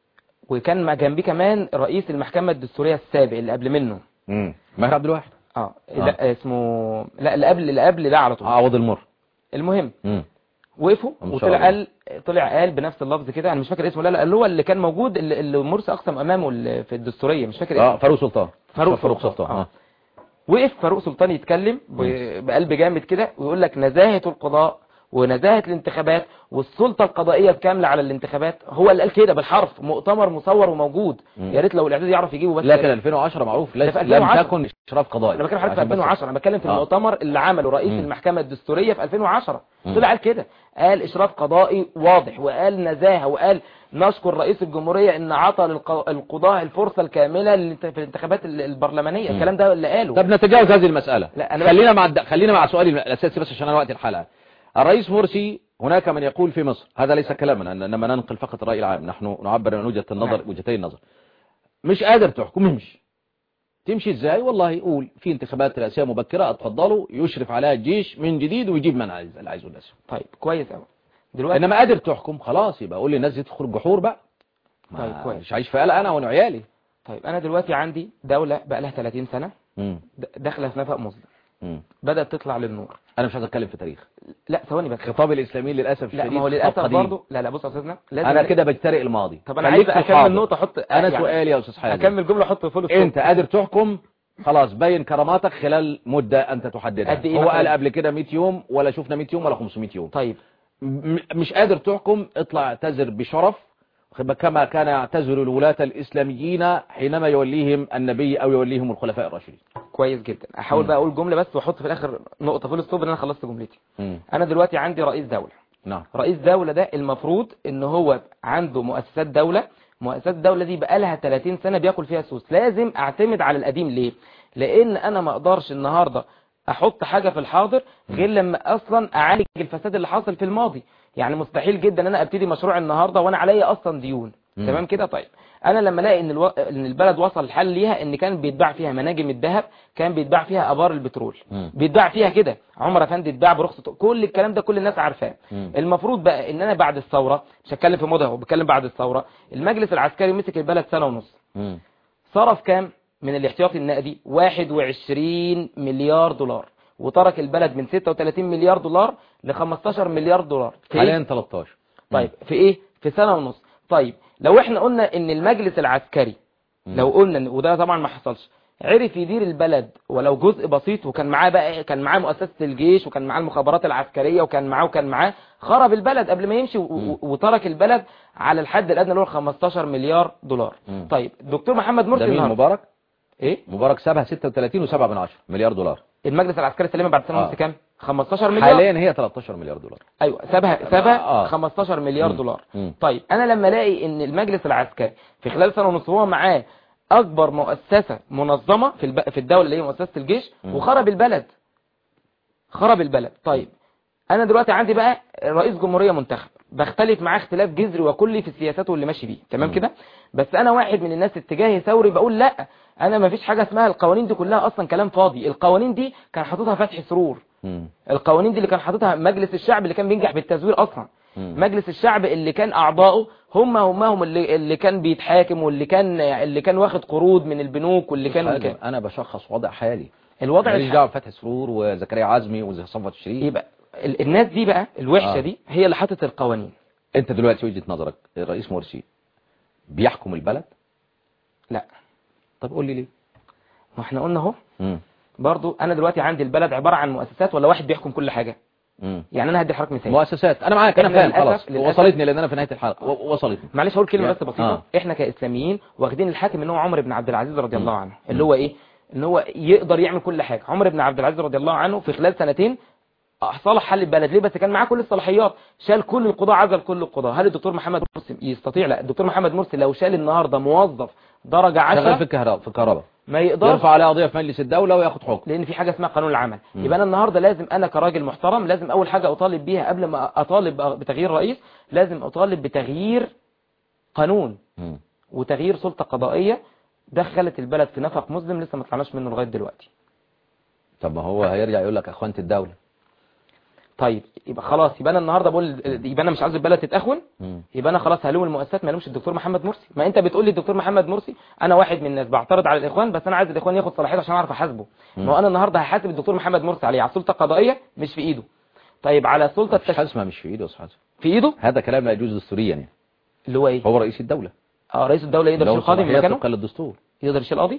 وكان ما جنبيه كمان رئيس المحكمة الدستورية السابق اللي قبل منه امم ماهر عبد الواحد اه لا اسمه لا اللي قبل اللي قبل ده على طول عوض المر المهم امم وقفوا المستشار وطلع عوض. قال طلع قال بنفس اللفظ كده انا مش فاكر اسمه لا لا اللي هو اللي كان موجود اللي, اللي مرسي اقسم امامه اللي في الدستورية مش فاكر اه اسمه فاروق سلطان فاروق فاروق سلطان. سلطان آه. اه وقف فاروق سلطان يتكلم ب- بقلب جامد كده ويقول لك نزاهة القضاء ونزاهة الانتخابات والسلطة القضائية الكاملة على الانتخابات هو اللي قال كده بالحرف مؤتمر مصور وموجود مم. يا ريت لو الاعداد يعرف يجيبه بس لكن 2010 معروف ده ليس- في لم 2010. تكن اشراف قضائي انا بتكلم حضرتك في عشان بس- 2010 انا بتكلم في آه. المؤتمر اللي عمله رئيس مم. المحكمة الدستورية في 2010 مم. طلع قال كده قال اشراف قضائي واضح وقال نزاهة وقال نشكر رئيس الجمهورية ان عطى للق- للقضاء الفرصة الكاملة للانت- في الانتخابات ال- البرلمانية مم. الكلام ده اللي قاله طب نتجاوز هذه المسألة لا، أنا خلينا مع الد... خلينا مع سؤالي الأساسي بس عشان أنا وقت الحلقة الرئيس مرسي هناك من يقول في مصر هذا ليس كلامنا إنما ننقل فقط الرأي العام نحن نعبر عن وجهة النظر نعم. وجهتي النظر مش قادر تحكم امشي تمشي ازاي والله يقول في انتخابات رئاسية مبكرة اتفضلوا يشرف عليها الجيش من جديد ويجيب من عايز اللي عايزه الناس طيب كويس قوي دلوقتي انما قادر تحكم خلاص يبقى قول للناس دي تخرج جحور بقى ما طيب، كويس. مش عايش في قلق انا وانا وعيالي طيب انا دلوقتي عندي دولة بقى لها 30 سنة مم. د- داخله في نفق مظلم مم. بدأت تطلع للنور انا مش عايز اتكلم في تاريخ لا ثواني بس خطاب الاسلاميين للاسف لا الشديد ما هو خطاب للاسف قديم. برضه لا لا بص يا استاذنا لازم انا كده بجترئ الماضي طب انا خليك عايز في اكمل الحاضر. نقطة احط انا يعني سؤالي يا استاذ حازم اكمل جملة احط فول ستوب. انت قادر تحكم خلاص بين كراماتك خلال مدة انت تحددها قد إيه هو مثلاً؟ قال قبل كده 100 يوم ولا شفنا 100 يوم ولا 500 يوم طيب م- مش قادر تحكم اطلع اعتذر بشرف كما كان يعتذر الولاة الإسلاميين حينما يوليهم النبي أو يوليهم الخلفاء الراشدين كويس جدا احاول مم. بقى اقول جملة بس واحط في الاخر نقطة فول ستوب ان انا خلصت جملتي مم. انا دلوقتي عندي رئيس دولة نعم رئيس دولة ده المفروض ان هو عنده مؤسسات دولة مؤسسات الدولة دي بقالها 30 سنة بياكل فيها سوس لازم اعتمد على القديم ليه لان انا ما اقدرش النهاردة احط حاجة في الحاضر غير لما اصلا اعالج الفساد اللي حاصل في الماضي يعني مستحيل جدا ان انا ابتدي مشروع النهاردة وانا عليا اصلا ديون مم. تمام كده طيب انا لما الاقي ان الو... ان البلد وصل الحل ليها ان كان بيتباع فيها مناجم الذهب كان بيتباع فيها ابار البترول مم. بيتباع فيها كده عمر افندي اتباع برخصة كل الكلام ده كل الناس عارفاه مم. المفروض بقى ان انا بعد الثورة مش هتكلم في مضى وبتكلم بعد الثورة المجلس العسكري مسك البلد سنة ونص مم. صرف كام من الاحتياطي النقدي 21 مليار دولار وترك البلد من 36 مليار دولار ل 15 مليار دولار في إيه؟ حاليا 13 طيب في ايه في سنة ونص طيب لو احنا قلنا ان المجلس العسكري مم. لو قلنا إن- وده طبعا ما حصلش عرف يدير البلد ولو جزء بسيط وكان معاه بقى إيه؟ كان معاه مؤسسة الجيش وكان معاه المخابرات العسكرية وكان معاه وكان معاه خرب البلد قبل ما يمشي و- و- وترك البلد على الحد الادنى اللي هو 15 مليار دولار مم. طيب الدكتور محمد ده مرسي مين النهارده مبارك ايه مبارك سابها 36 و7 من 10 مليار دولار المجلس العسكري سلمها بعد سنة آه. ونص كام 15 مليار حاليا هي 13 مليار دولار ايوه سابها سابها آه. 15 مليار مم. دولار مم. طيب انا لما الاقي ان المجلس العسكري في خلال سنه ونص هو معاه اكبر مؤسسه منظمه في الب... في الدوله اللي هي مؤسسه الجيش مم. وخرب البلد خرب البلد طيب انا دلوقتي عندي بقى رئيس جمهوريه منتخب بختلف معاه اختلاف جذري وكلي في سياساته اللي ماشي بيه تمام مم. كده بس انا واحد من الناس اتجاهي ثوري بقول لا انا ما فيش حاجه اسمها القوانين دي كلها اصلا كلام فاضي القوانين دي كان حاططها فتحي سرور مم. القوانين دي اللي كان حاططها مجلس الشعب اللي كان بينجح بالتزوير اصلا مم. مجلس الشعب اللي كان اعضائه هم هم هم اللي, اللي كان بيتحاكم واللي كان اللي كان واخد قروض من البنوك واللي كان, حازم، كان انا بشخص وضع حالي الوضع ماليش الح- دعوه بفتحي سرور وزكريا عزمي وصفوت الشريف يبقى ال- الناس دي بقى الوحشه آه. دي هي اللي حطت القوانين انت دلوقتي وجهة نظرك الرئيس مرسي بيحكم البلد لا طب قول لي ليه ما احنا قلنا اهو مم. برضو انا دلوقتي عندي البلد عباره عن مؤسسات ولا واحد بيحكم كل حاجه مم. يعني انا هدي لحضرتك مثال مؤسسات انا معاك انا إحنا فاهم للأسف- خلاص للأسف- وصلتني لان انا في نهايه الحلقه و- وصلتني معلش هقول كلمه يا- بس بسيطه آه. احنا كاسلاميين واخدين الحاكم ان هو عمر بن عبد العزيز رضي الله مم. عنه اللي هو ايه ان هو يقدر يعمل كل حاجه عمر بن عبد العزيز رضي الله عنه في خلال سنتين صلح حل البلد ليه بس كان معاه كل الصلاحيات شال كل القضاء عزل كل القضاء هل الدكتور محمد مرسي يستطيع لا الدكتور محمد مرسي لو شال النهارده موظف درجه شغال في 10 الكهرباء في الكهرباء ما يقدرش يرفع عليه قضيه في مجلس الدوله وياخد حكم لان في حاجه اسمها قانون العمل مم. يبقى انا النهارده لازم انا كراجل محترم لازم اول حاجه اطالب بيها قبل ما اطالب بتغيير رئيس لازم اطالب بتغيير قانون مم. وتغيير سلطه قضائيه دخلت البلد في نفق مظلم لسه ما طلعناش منه لغايه دلوقتي طب ما هو هيرجع يقول لك اخوانة الدولة طيب يبقى خلاص يبقى انا النهارده بقول يبقى انا مش عاوز البلد تتاخون مم. يبقى انا خلاص هلوم المؤسسات ما لومش الدكتور محمد مرسي ما انت بتقول لي الدكتور محمد مرسي انا واحد من الناس بعترض على الاخوان بس انا عايز الاخوان ياخد صلاحيته عشان اعرف احاسبه ما هو انا النهارده هحاسب الدكتور محمد مرسي عليه على السلطه القضائيه مش في ايده طيب على السلطه مفيش التش... حاجة اسمها مش في ايده يا استاذ حسن في ايده هذا كلام لا يجوز دستوريا يعني اللي هو ايه هو رئيس الدولة اه رئيس الدوله يقدر له يشيل قاضي من صلاحيات مكانه طبقا للدستور يقدر يشيل قاضي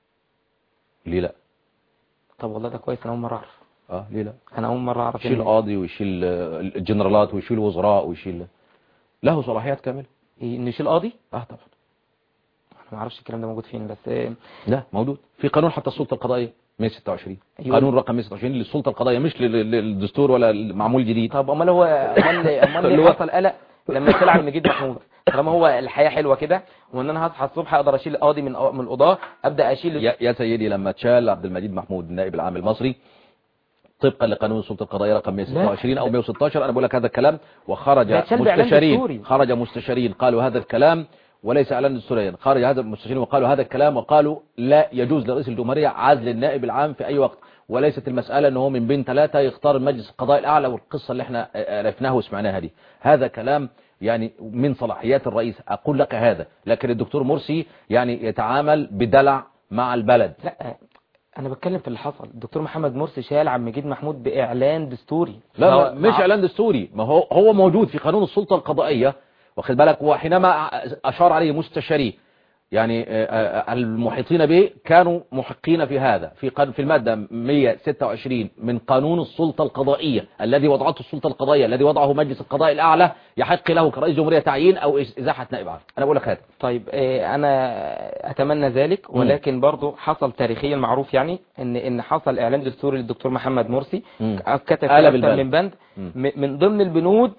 ليه لا طب والله ده كويس انا اول مره اعرف اه ليه لا انا اول مره اعرف يشيل إن- قاضي ويشيل آه، الجنرالات ويشيل وزراء ويشيل له صلاحيات كاملة انه يشيل قاضي اه طبعا انا ما اعرفش الكلام ده موجود فين بس آه، لا موجود في قانون حتى السلطة القضائية 126 أيوة. قانون رقم 126 للسلطة القضائية مش لل- للدستور ولا معمول جديد طب امال هو امال امال اللي ليه هو- حصل قلق لما طلع المجيد محمود طالما هو الحياه حلوه كده وان انا هصحى الصبح اقدر اشيل قاضي من من القضاه ابدا اشيل يا يا سيدي لما تشال عبد المجيد محمود النائب العام المصري طبقا لقانون السلطة القضائية رقم 126 او 116 انا بقول لك هذا الكلام وخرج ده اتشال بإعلان مستشارين دستوري. خرج مستشارين قالوا هذا الكلام وليس اعلان دستوريا خرج هذا المستشارين وقالوا هذا الكلام وقالوا لا يجوز لرئيس الجمهورية عزل النائب العام في اي وقت وليست المسألة ان هو من بين ثلاثة يختار مجلس القضاء الاعلى والقصة اللي احنا عرفناها وسمعناها دي هذا كلام يعني من صلاحيات الرئيس اقول لك هذا لكن الدكتور مرسي يعني يتعامل بدلع مع البلد لا انا بتكلم في اللي حصل الدكتور محمد مرسي شال عم مجيد محمود باعلان دستوري لا سواء لا، مش مع- اعلان دستوري ما هو هو موجود في قانون السلطة القضائية واخد بالك وحينما اشار عليه مستشاري يعني آه، آه، المحيطين به كانوا محقين في هذا في قانون في المادة 126 من قانون السلطة القضائية الذي وضعته السلطة القضائية الذي وضعه مجلس القضاء الأعلى يحق له كرئيس جمهورية تعيين أو إزاحة نائب عام أنا بقول لك هذا طيب آه، انا اتمنى ذلك ولكن برضو حصل تاريخيا معروف يعني ان ان حصل اعلان دستوري للدكتور محمد مرسي مم. كتب فيه قلب اكتر البلد. من بند مم. م- من ضمن البنود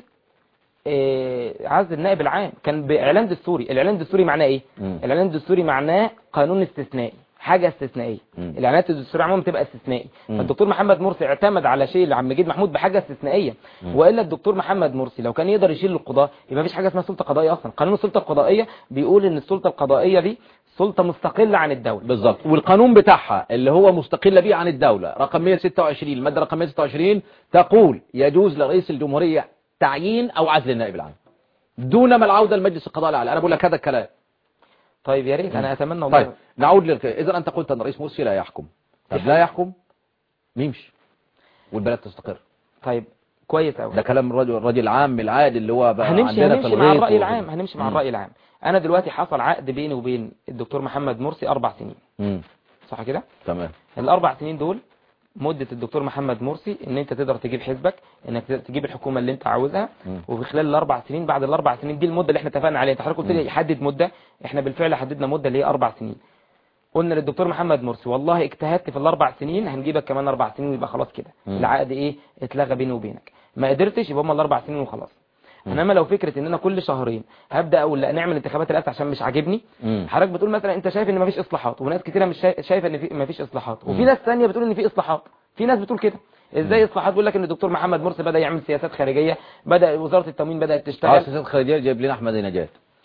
آه، عزل النائب العام كان باعلان دستوري الاعلان الدستوري معناه ايه مم. الاعلان الدستوري معناه قانون استثنائي حاجه استثنائيه مم. الاعلانات الدستوريه عموما بتبقى استثنائي مم. فالدكتور محمد مرسي اعتمد على شيء لعم مجيد محمود بحاجه استثنائيه والا الدكتور محمد مرسي لو كان يقدر يشيل القضاء يبقى مفيش حاجه اسمها سلطه قضائيه اصلا قانون السلطه القضائيه بيقول ان السلطه القضائيه دي سلطه مستقله عن الدوله بالظبط والقانون بتاعها اللي هو مستقل به عن الدولة رقم 126 المادة رقم 126 تقول يجوز لرئيس الجمهورية تعيين أو عزل النائب العام دون ما العودة لمجلس القضاء الأعلى أنا بقول لك هذا الكلام طيب يا ريت انا اتمنى والله طيب نعود لك إذا أنت قلت أن رئيس مرسي لا يحكم طب لا يحكم ميمشي والبلد تستقر طيب كويس قوي ده كلام الرجل الرجل العام العادي اللي هو بقى هنمشي عندنا في هنمشي مع الغيط الرأي و- العام هنمشي مع مم. الرأي العام انا دلوقتي حصل عقد بيني وبين الدكتور محمد مرسي اربع سنين مم. صح كده تمام الاربع سنين دول مدة الدكتور محمد مرسي ان انت تقدر تجيب حزبك انك تقدر تجيب الحكومة اللي انت عاوزها مم. وفي خلال الاربع سنين بعد الاربع سنين دي المدة اللي احنا اتفقنا عليها انت حضرتك قلت لي حدد مدة احنا بالفعل حددنا مدة اللي هي اربع سنين قلنا للدكتور محمد مرسي والله اجتهدت في الاربع سنين هنجيبك كمان اربع سنين ويبقى خلاص كده مم. العقد ايه اتلغى بيني وبينك ما قدرتش يبقى هم الاربع سنين وخلاص انما لو فكره ان انا كل شهرين هبدا اقول لا نعمل انتخابات رئاسه عشان مش عاجبني مم. حضرتك بتقول مثلا انت شايف ان مفيش اصلاحات وناس كتيره مش شايف- شايفه ان في مفيش اصلاحات وفي مم. ناس ثانيه بتقول ان في اصلاحات في ناس بتقول كده ازاي اصلاحات بيقول لك ان الدكتور محمد مرسي بدا يعمل سياسات خارجيه بدا وزاره التموين بدات تشتغل عاوز سياسات خارجية جايب لنا أحمد نجاة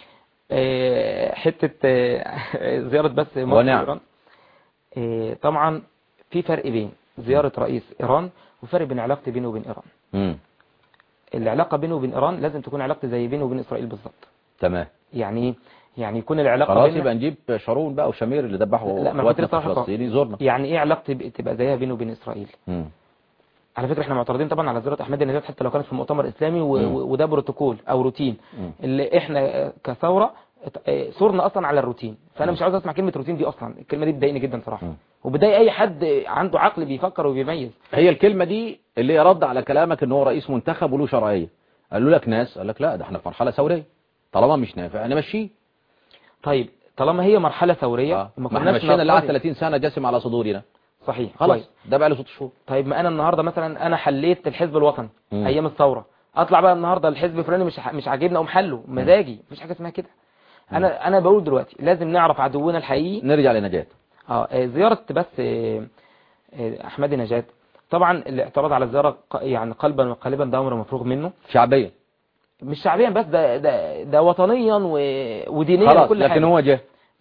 آه، حتة آه، زيارة بس مصر ونعم. وإيران آه، طبعا في فرق بين زيارة رئيس إيران وفرق بين علاقتي بينه وبين إيران مم. العلاقة بينه وبين إيران لازم تكون علاقتي زي بينه وبين إسرائيل بالظبط تمام يعني إيه؟ يعني يكون العلاقة خلاص بيننا يبقى نجيب شارون بقى وشمير اللي ذبحوا لا، ما كنت اخواتنا لسه في هحطها. فلسطين يزورنا يعني إيه علاقتي ب- تبقى زيها بينه وبين إسرائيل مم. على فكرة احنا معترضين طبعا على زيارة أحمد النجاة حتى لو كانت في مؤتمر إسلامي و- مم. و- وده بروتوكول أو روتين مم. اللي احنا آه، كثورة آه، صرنا أصلا على الروتين فأنا مش عاوز أسمع كلمة روتين دي أصلا الكلمة دي بتضايقني جدا صراحة مم. وبتضايق أي حد عنده عقل بيفكر وبيميز هي الكلمة دي اللي رد على كلامك ان هو رئيس منتخب وله شرعية قالوا لك ناس قال لك لا ده احنا في مرحلة ثورية طالما مش نافع نمشيه طيب طالما هي مرحلة ثورية آه. ما احنا كناش مشينا اللي قعد نفترض- 30 سنة جاسم على صدورنا صحيح خلاص كويس. ده بقى له ست شهور طيب ما انا النهارده مثلا انا حليت الحزب الوطني مم. ايام الثوره اطلع بقى النهارده الحزب الفلاني مش ح- مش عاجبني اقوم حله مزاجي مفيش حاجه اسمها كده انا انا بقول دلوقتي لازم نعرف عدونا الحقيقي نرجع لنجاة اه آه، زياره بس آه، آه، احمد نجاة طبعا الاعتراض على الزياره ق- يعني قلبا وقالبا ده امر مفروغ منه شعبية مش شعبيا بس ده ده ده وطنيا و... ودينيا خلاص وكل لكن حاجه هو جه جه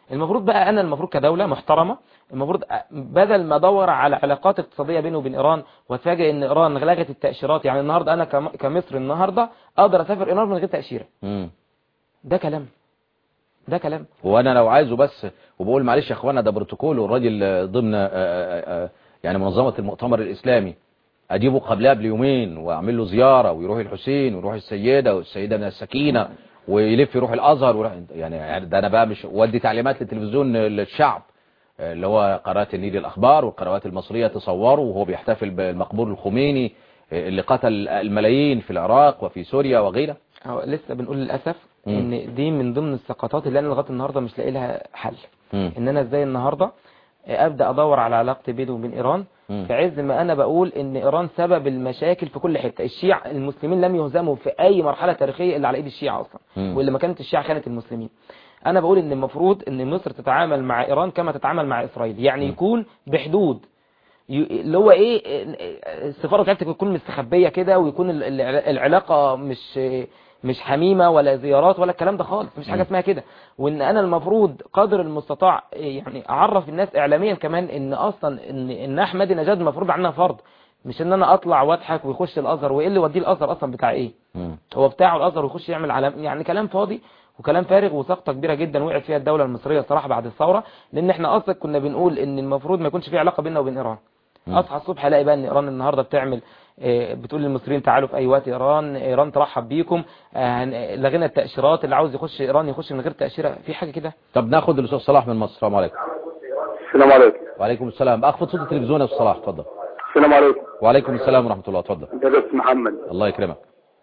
المفروض بقى انا المفروض كدولة محترمة المفروض أ- بدل ما ادور على علاقات اقتصادية بيني وبين ايران واتفاجئ ان ايران لغت التأشيرات يعني النهاردة انا كم- كمصر النهاردة اقدر اسافر ايران من غير تأشيرة مم. ده كلام ده كلام وانا لو عايزه بس وبقول معلش يا اخوانا ده بروتوكول والراجل آه، ضمن آه، آه، آه، يعني منظمة المؤتمر الاسلامي اجيبه قبلها بيومين واعمل له زيارة ويروح الحسين ويروح السيدة والسيدة من السكينة ويلف يروح الازهر ويروح يعني ده انا بقى مش ودي تعليمات للتلفزيون للشعب آه، اللي هو قناة النيل الاخبار والقنوات المصرية تصوره وهو بيحتفل بالمقبور الخميني آه، اللي قتل الملايين في العراق وفي سوريا وغيرها أهو لسه بنقول للاسف مم. ان دي من ضمن السقطات اللي انا لغايه النهارده مش لاقي لها حل مم. ان انا ازاي النهارده ابدا ادور على علاقتي بيني وبين ايران مم. في عز ما انا بقول ان ايران سبب المشاكل في كل حته الشيع المسلمين لم يهزموا في اي مرحله تاريخيه الا على ايد الشيعة اصلا مم. واللي ما كانت الشيعة خانت المسلمين انا بقول ان المفروض ان مصر تتعامل مع ايران كما تتعامل مع اسرائيل يعني مم. يكون بحدود ي- اللي هو ايه السفاره بتاعتك تكون مستخبيه كده ويكون ال- ال- العلاقه مش مش حميمه ولا زيارات ولا الكلام ده خالص مش حاجه مم. اسمها كده وان انا المفروض قدر المستطاع يعني اعرف الناس اعلاميا كمان ان اصلا ان ان احمد نجاد المفروض عنها فرض مش ان انا اطلع واضحك ويخش الازهر وايه اللي يوديه الازهر اصلا بتاع ايه مم. هو بتاعه الازهر ويخش يعمل علم يعني كلام فاضي وكلام فارغ وسقطه كبيره جدا وقعت فيها الدوله المصريه الصراحه بعد الثوره لان احنا اصلا كنا بنقول ان المفروض ما يكونش في علاقه بيننا وبين ايران مم. اصحى الصبح الاقي بقى ان ايران النهارده بتعمل آه، بتقول للمصريين تعالوا في اي وقت ايران ايران ترحب بيكم آه، هن- لغينا التاشيرات اللي عاوز يخش ايران يخش من غير تاشيره في حاجه كده طب ناخد الاستاذ صلاح من مصر السلام عليكم السلام عليكم وعليكم السلام اخفض صوت التلفزيون يا استاذ صلاح اتفضل السلام عليكم وعليكم السلام ورحمة الله اتفضل ده بس محمد الله يكرمك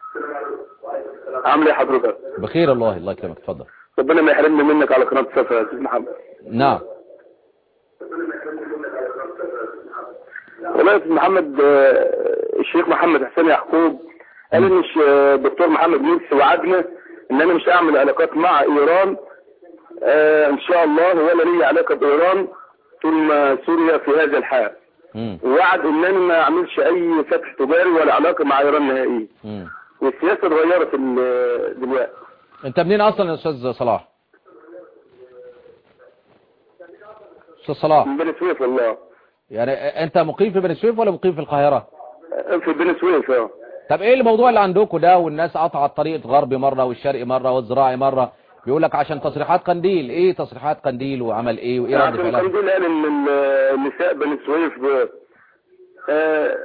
عامل ايه حضرتك بخير الله الله يكرمك اتفضل ربنا ما يحرمني منك على قناه سفر يا استاذ محمد نعم والله يا استاذ محمد آه، الشيخ محمد حسين يعقوب قال ان الش- الدكتور محمد مرسي وعدنا ان انا مش هعمل علاقات مع ايران آه، ان شاء الله ولا لي علاقه بايران طول ما سوريا في هذا الحال مم. ووعد ان انا ما اعملش اي فتح تجاري ولا علاقه مع ايران نهائيا مم. والسياسه اتغيرت ال- دلوقتي انت منين اصلا يا استاذ صلاح استاذ صلاح من بني سويف والله يعني انت مقيم في بني سويف ولا مقيم في القاهرة في بني سويف اه طب ايه الموضوع اللي عندكم ده والناس قطعت طريق الغربي مرة والشرقي مرة والزراعي مرة بيقول لك عشان تصريحات قنديل ايه تصريحات قنديل وعمل ايه وايه رد عشان فعلها قنديل قال ان ال- النساء بني سويف آه،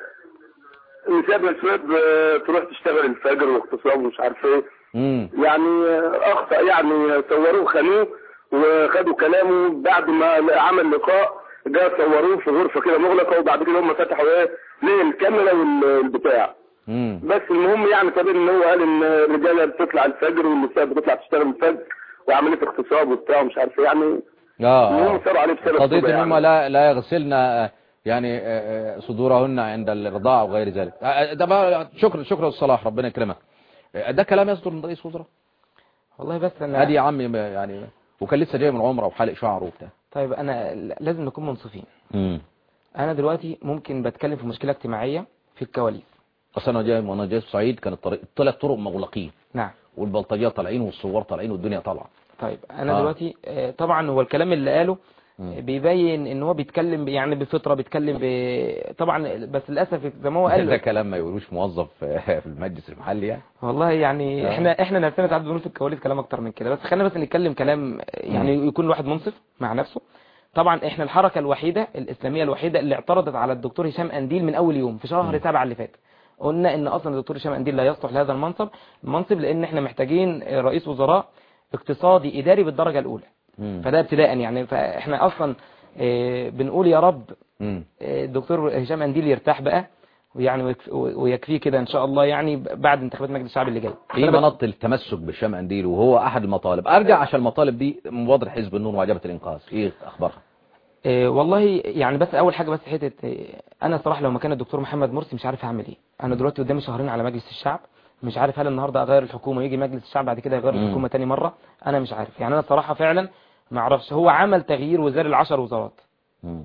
النساء بني سويف آه، تروح تشتغل الفجر واغتصاب ومش عارف ايه امم يعني آه، اخطا يعني صوروه خانوه وخدوا كلامه بعد ما عمل لقاء جاء صوروه في غرفه كده مغلقه وبعد كده هم فتحوا ايه ليه الكاميرا والبتاع امم بس المهم يعني كبير ان هو قال ان الرجاله بتطلع الفجر والنساء بتطلع تشتغل الفجر وعمليه اغتصاب وبتاع ومش عارف ايه يعني اه المهم آه. صاروا عليه بسبب قضية كده ان هم يعني. لا لا يغسلن آه، يعني آه، آه، صدورهن عند الرضاعة وغير ذلك آه، آه، ده بقى شكرا شكرا الصلاح ربنا يكرمك آه، ده كلام يصدر من رئيس وزراء والله بس انا ادي يا عمي ما- يعني وكان لسه جاي من عمره وحالق شعره وبتاع طيب انا لازم نكون منصفين امم انا دلوقتي ممكن بتكلم في مشكله اجتماعيه في الكواليس اصل انا جاي وانا جاي في الصعيد كان الطريق طلع طرق مغلقين نعم والبلطجيه طالعين والثوار طالعين والدنيا طالعه طيب انا آه. دلوقتي آه، طبعا هو الكلام اللي قاله مم. بيبين ان هو بيتكلم ب- يعني بفطره بيتكلم ب... طبعا بس للاسف زي ما هو ده قال كلام ما يقولوش موظف في المجلس المحلي يعني والله يعني آه. احنا احنا نفسنا ساعات بنقول في الكواليس كلام اكتر من كده بس خلينا بس نتكلم كلام يعني يكون الواحد منصف مع نفسه طبعا احنا الحركه الوحيده الاسلاميه الوحيده اللي اعترضت على الدكتور هشام انديل من اول يوم في شهر سبعة اللي فات قلنا ان اصلا الدكتور هشام انديل لا يصلح لهذا المنصب المنصب لان احنا محتاجين رئيس وزراء اقتصادي اداري بالدرجه الاولى مم. فده ابتداء يعني فاحنا اصلا آه، بنقول يا رب مم. آه، الدكتور هشام انديل يرتاح بقى ويعني ويكف- ويكفيه كده ان شاء الله يعني بعد انتخابات مجلس الشعب اللي جاي في مناط التمسك بالشام انديل وهو احد المطالب ارجع عشان المطالب دي مبادره حزب النور وعجبه الانقاذ ايه اخبارها آه، والله يعني بس اول حاجه بس حته آه، انا صراحه لو مكان الدكتور محمد مرسي مش عارف اعمل ايه انا دلوقتي قدامي شهرين على مجلس الشعب مش عارف هل النهارده اغير الحكومه ويجي مجلس الشعب بعد كده يغير مم. الحكومه تاني مره انا مش عارف يعني انا صراحه فعلا ما اعرفش هو عمل تغيير وزاري العشر وزارات مم.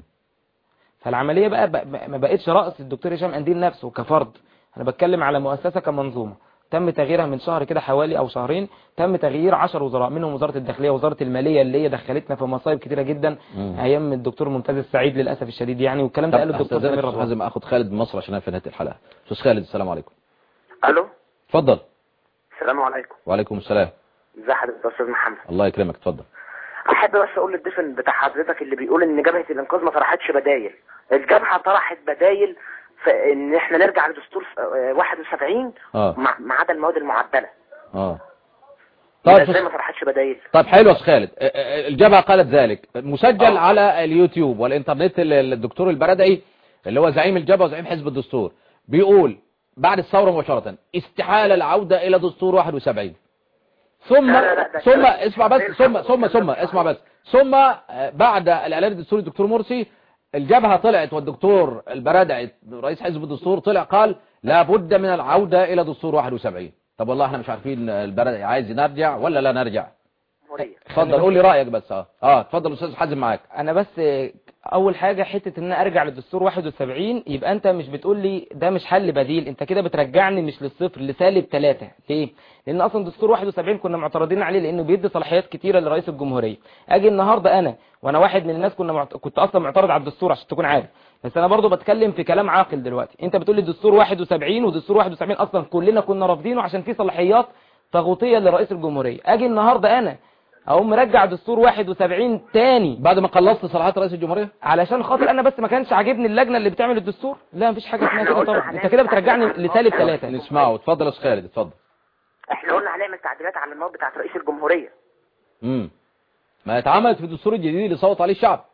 فالعمليه بقى, بقى ما بقتش راس الدكتور هشام انديل نفسه كفرد انا بتكلم على مؤسسه كمنظومه تم تغييرها من شهر كده حوالي او شهرين تم تغيير 10 وزراء منهم وزاره الداخليه وزاره الماليه اللي هي دخلتنا في مصايب كتيره جدا مم. ايام الدكتور ممتاز السعيد للاسف الشديد يعني والكلام طب ده قاله الدكتور استاذنك سمير استاذ رضوان حازم اخد خالد من مصر عشان في نهايه الحلقه استاذ خالد السلام عليكم الو اتفضل السلام عليكم وعليكم السلام ازي حضرتك يا استاذ محمد الله يكرمك اتفضل احب بس اقول للدفن بتاع حضرتك اللي بيقول ان جبهه الانقاذ ما طرحتش بدايل الجبهه طرحت بدايل في ان احنا نرجع لدستور آه، 71 اه مع ما عدا المواد المعدله اه طيب طيب ازاي ما طرحتش بدايل طيب حلو يا استاذ خالد اه، اه، الجبهه قالت ذلك مسجل آه. على اليوتيوب والانترنت ال- الدكتور البردعي اللي هو زعيم الجبهه وزعيم حزب الدستور بيقول بعد الثوره مباشره استحاله العوده الى دستور 71 ثم لا، لا، لا، ده ثم كلام- اسمع بس كلام ثم حق ثم وكلام ثم صحيح. اسمع بس ثم اه، بعد الاعلان الدستوري الدكتور مرسي الجبهه طلعت والدكتور البرادعي رئيس حزب الدستور طلع قال لابد من العوده الى دستور 71 طب والله احنا مش عارفين البرادعي عايز نرجع ولا لا نرجع جمهوريه اتفضل قول لي رايك بس اه اه اتفضل استاذ حازم معاك انا بس اول حاجه حته ان انا ارجع للدستور 71 يبقى انت مش بتقول لي ده مش حل بديل انت كده بترجعني مش للصفر لسالب 3 ليه لان اصلا دستور 71 كنا معترضين عليه لانه بيدي صلاحيات كتيره لرئيس الجمهوريه اجي النهارده انا وانا واحد من الناس كنا معت... كنت اصلا معترض على الدستور عشان تكون عارف بس انا برضو بتكلم في كلام عاقل دلوقتي انت بتقول لي دستور 71 ودستور 71 اصلا كلنا كنا رافضينه عشان فيه صلاحيات طاغوتيه لرئيس الجمهوريه اجي النهارده انا اقوم مرجع دستور 71 تاني بعد ما خلصت صلاحات رئيس الجمهوريه علشان خاطر انا بس ما كانش عاجبني اللجنه اللي بتعمل الدستور لا مفيش حاجه اسمها كده طبعا انت كده بترجعني لسالب ثلاثة نسمعه اتفضل يا استاذ خالد اتفضل احنا قلنا هنعمل تعديلات على المواد بتاعت رئيس الجمهوريه امم ما اتعملت في الدستور الجديد اللي صوت عليه الشعب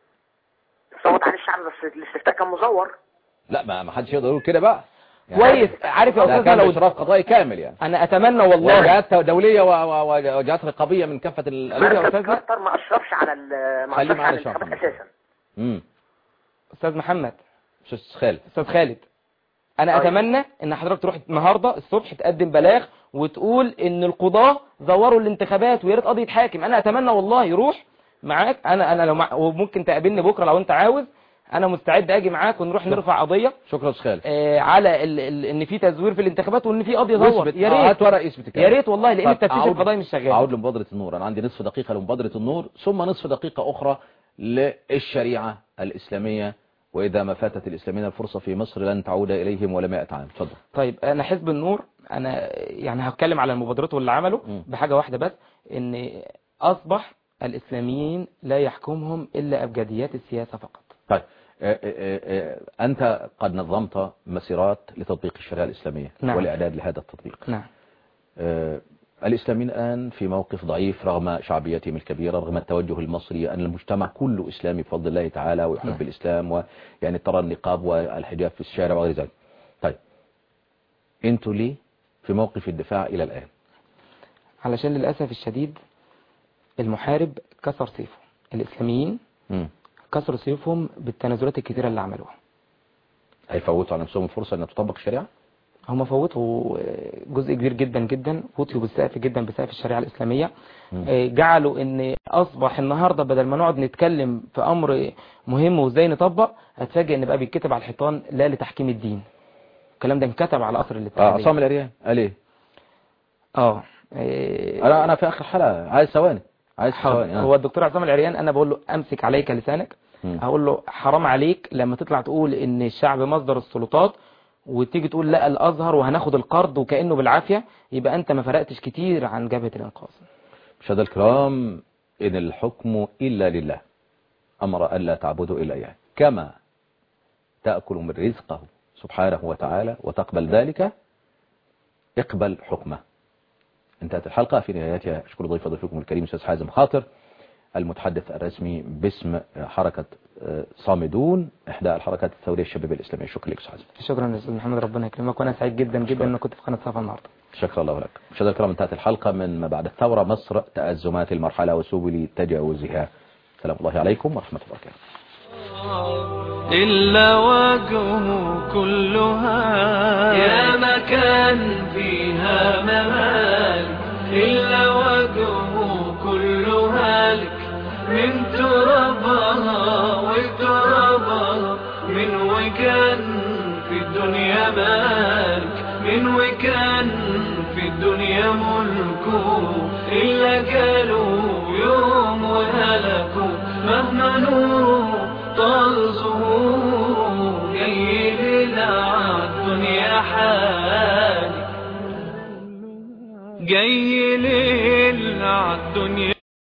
صوت عليه الشعب بس الاستفتاء كان مزور لا ما ما حدش يقدر يقول كده بقى يعني كويس عارف يا ده استاذ كان لو اشراف قضائي كامل يعني انا اتمنى والله وجهات دوليه و- و- وجهات رقابيه من كافه ال شوف يا ال- أستاذ. كارتر ما اشرفش على ال- ما خليه اشرفش معانا على شوية الانتخابات محمد. اساسا امم استاذ محمد استاذ خالد استاذ خالد انا طيب. اتمنى ان حضرتك تروح النهارده الصبح تقدم بلاغ وتقول ان القضاه زوروا الانتخابات ويا ريت قاضي يتحاكم انا اتمنى والله يروح معاك انا انا لو مع... وممكن تقابلني بكره لو انت عاوز انا مستعد اجي معاك ونروح نرفع قضيه شكرا يا استاذ خالد آه على ال... ال... ان في تزوير في الانتخابات وان في قاضي زور واثبت- يا آه، ريت هات ورق يثبت الكلام. يا ريت والله لان طب التفتيش أعود- القضائي مش شغال اعود لمبادره النور انا عندي نصف دقيقه لمبادره النور ثم نصف دقيقه اخرى للشريعه الاسلاميه واذا ما فاتت الاسلاميين الفرصه في مصر لن تعود اليهم ولا 100 عام اتفضل طيب انا حزب النور انا يعني هتكلم على المبادرات واللي عمله مم. بحاجه واحده بس ان اصبح الاسلاميين لا يحكمهم الا ابجديات السياسه فقط طيب آه، آه، آه، أنت قد نظمت مسيرات لتطبيق الشريعة الإسلامية نعم. والإعداد لهذا التطبيق نعم آه، الإسلاميين الآن في موقف ضعيف رغم شعبيتهم الكبيرة رغم التوجه المصري أن المجتمع كله إسلامي بفضل الله تعالى ويحب نعم. الإسلام ويعني ترى النقاب والحجاب في الشارع وغير ذلك طيب أنتوا ليه في موقف الدفاع إلى الآن علشان للاسف الشديد المحارب كسر سيفه الاسلاميين مم. كسروا سيوفهم بالتنازلات الكتيره اللي عملوها هيفوتوا على نفسهم الفرصة أن تطبق الشريعة هم فوتوا جزء كبير جدا جدا فوتوا بالسقف جدا بسقف الشريعة الإسلامية مم. آه، جعلوا ان اصبح النهاردة بدل ما نقعد نتكلم في امر مهم وازاي نطبق هتفاجئ ان بقى بيتكتب على الحيطان لا لتحكيم الدين الكلام ده انكتب على قصر آه الاتحادية عصام العريان قال إيه اه آه، أنا أنا في آخر حلقة عايز ثواني عايز ثواني هو آه. الدكتور عصام العريان انا بقول له امسك عليك لسانك مم. هقول له حرام عليك لما تطلع تقول ان الشعب مصدر السلطات وتيجي تقول لا الازهر وهناخد القرض وكانه بالعافيه يبقى انت ما فرقتش كتير عن جبهه الانقاذ مشاهد الكرام إن الحكم إلا لله أمر ألا تعبدوا إلا إياه كما تأكل من رزقه سبحانه وتعالى وتقبل ذلك اقبل حكمه انتهت الحلقة في نهايتها أشكر ضيف ضيفكم الكريم أستاذ حازم خاطر المتحدث الرسمي باسم حركة آه، صامدون إحدى الحركات الثورية الشبابية الإسلامية شكرا لك أستاذ حازم شكرا يا استاذ محمد ربنا يكرمك وانا سعيد جدا جدا ان كنت في قناه صفا النهارده شكرا الله لك مشاهدينا الكرام انتهت الحلقة من ما بعد الثورة مصر تأزمات المرحلة وسبل تجاوزها سلام الله عليكم ورحمة الله وبركاته إلا وجهه كلها يا مكان فيها ممالك إلا وجهه كلها لك من ترابها وترابها من وكان في الدنيا مالك من وكان في الدنيا ملكه إلا قالوا يوم وهلكوا مهما نوره طال ظهوره جاي لنا الدنيا حالي جاي ليل عالدنيا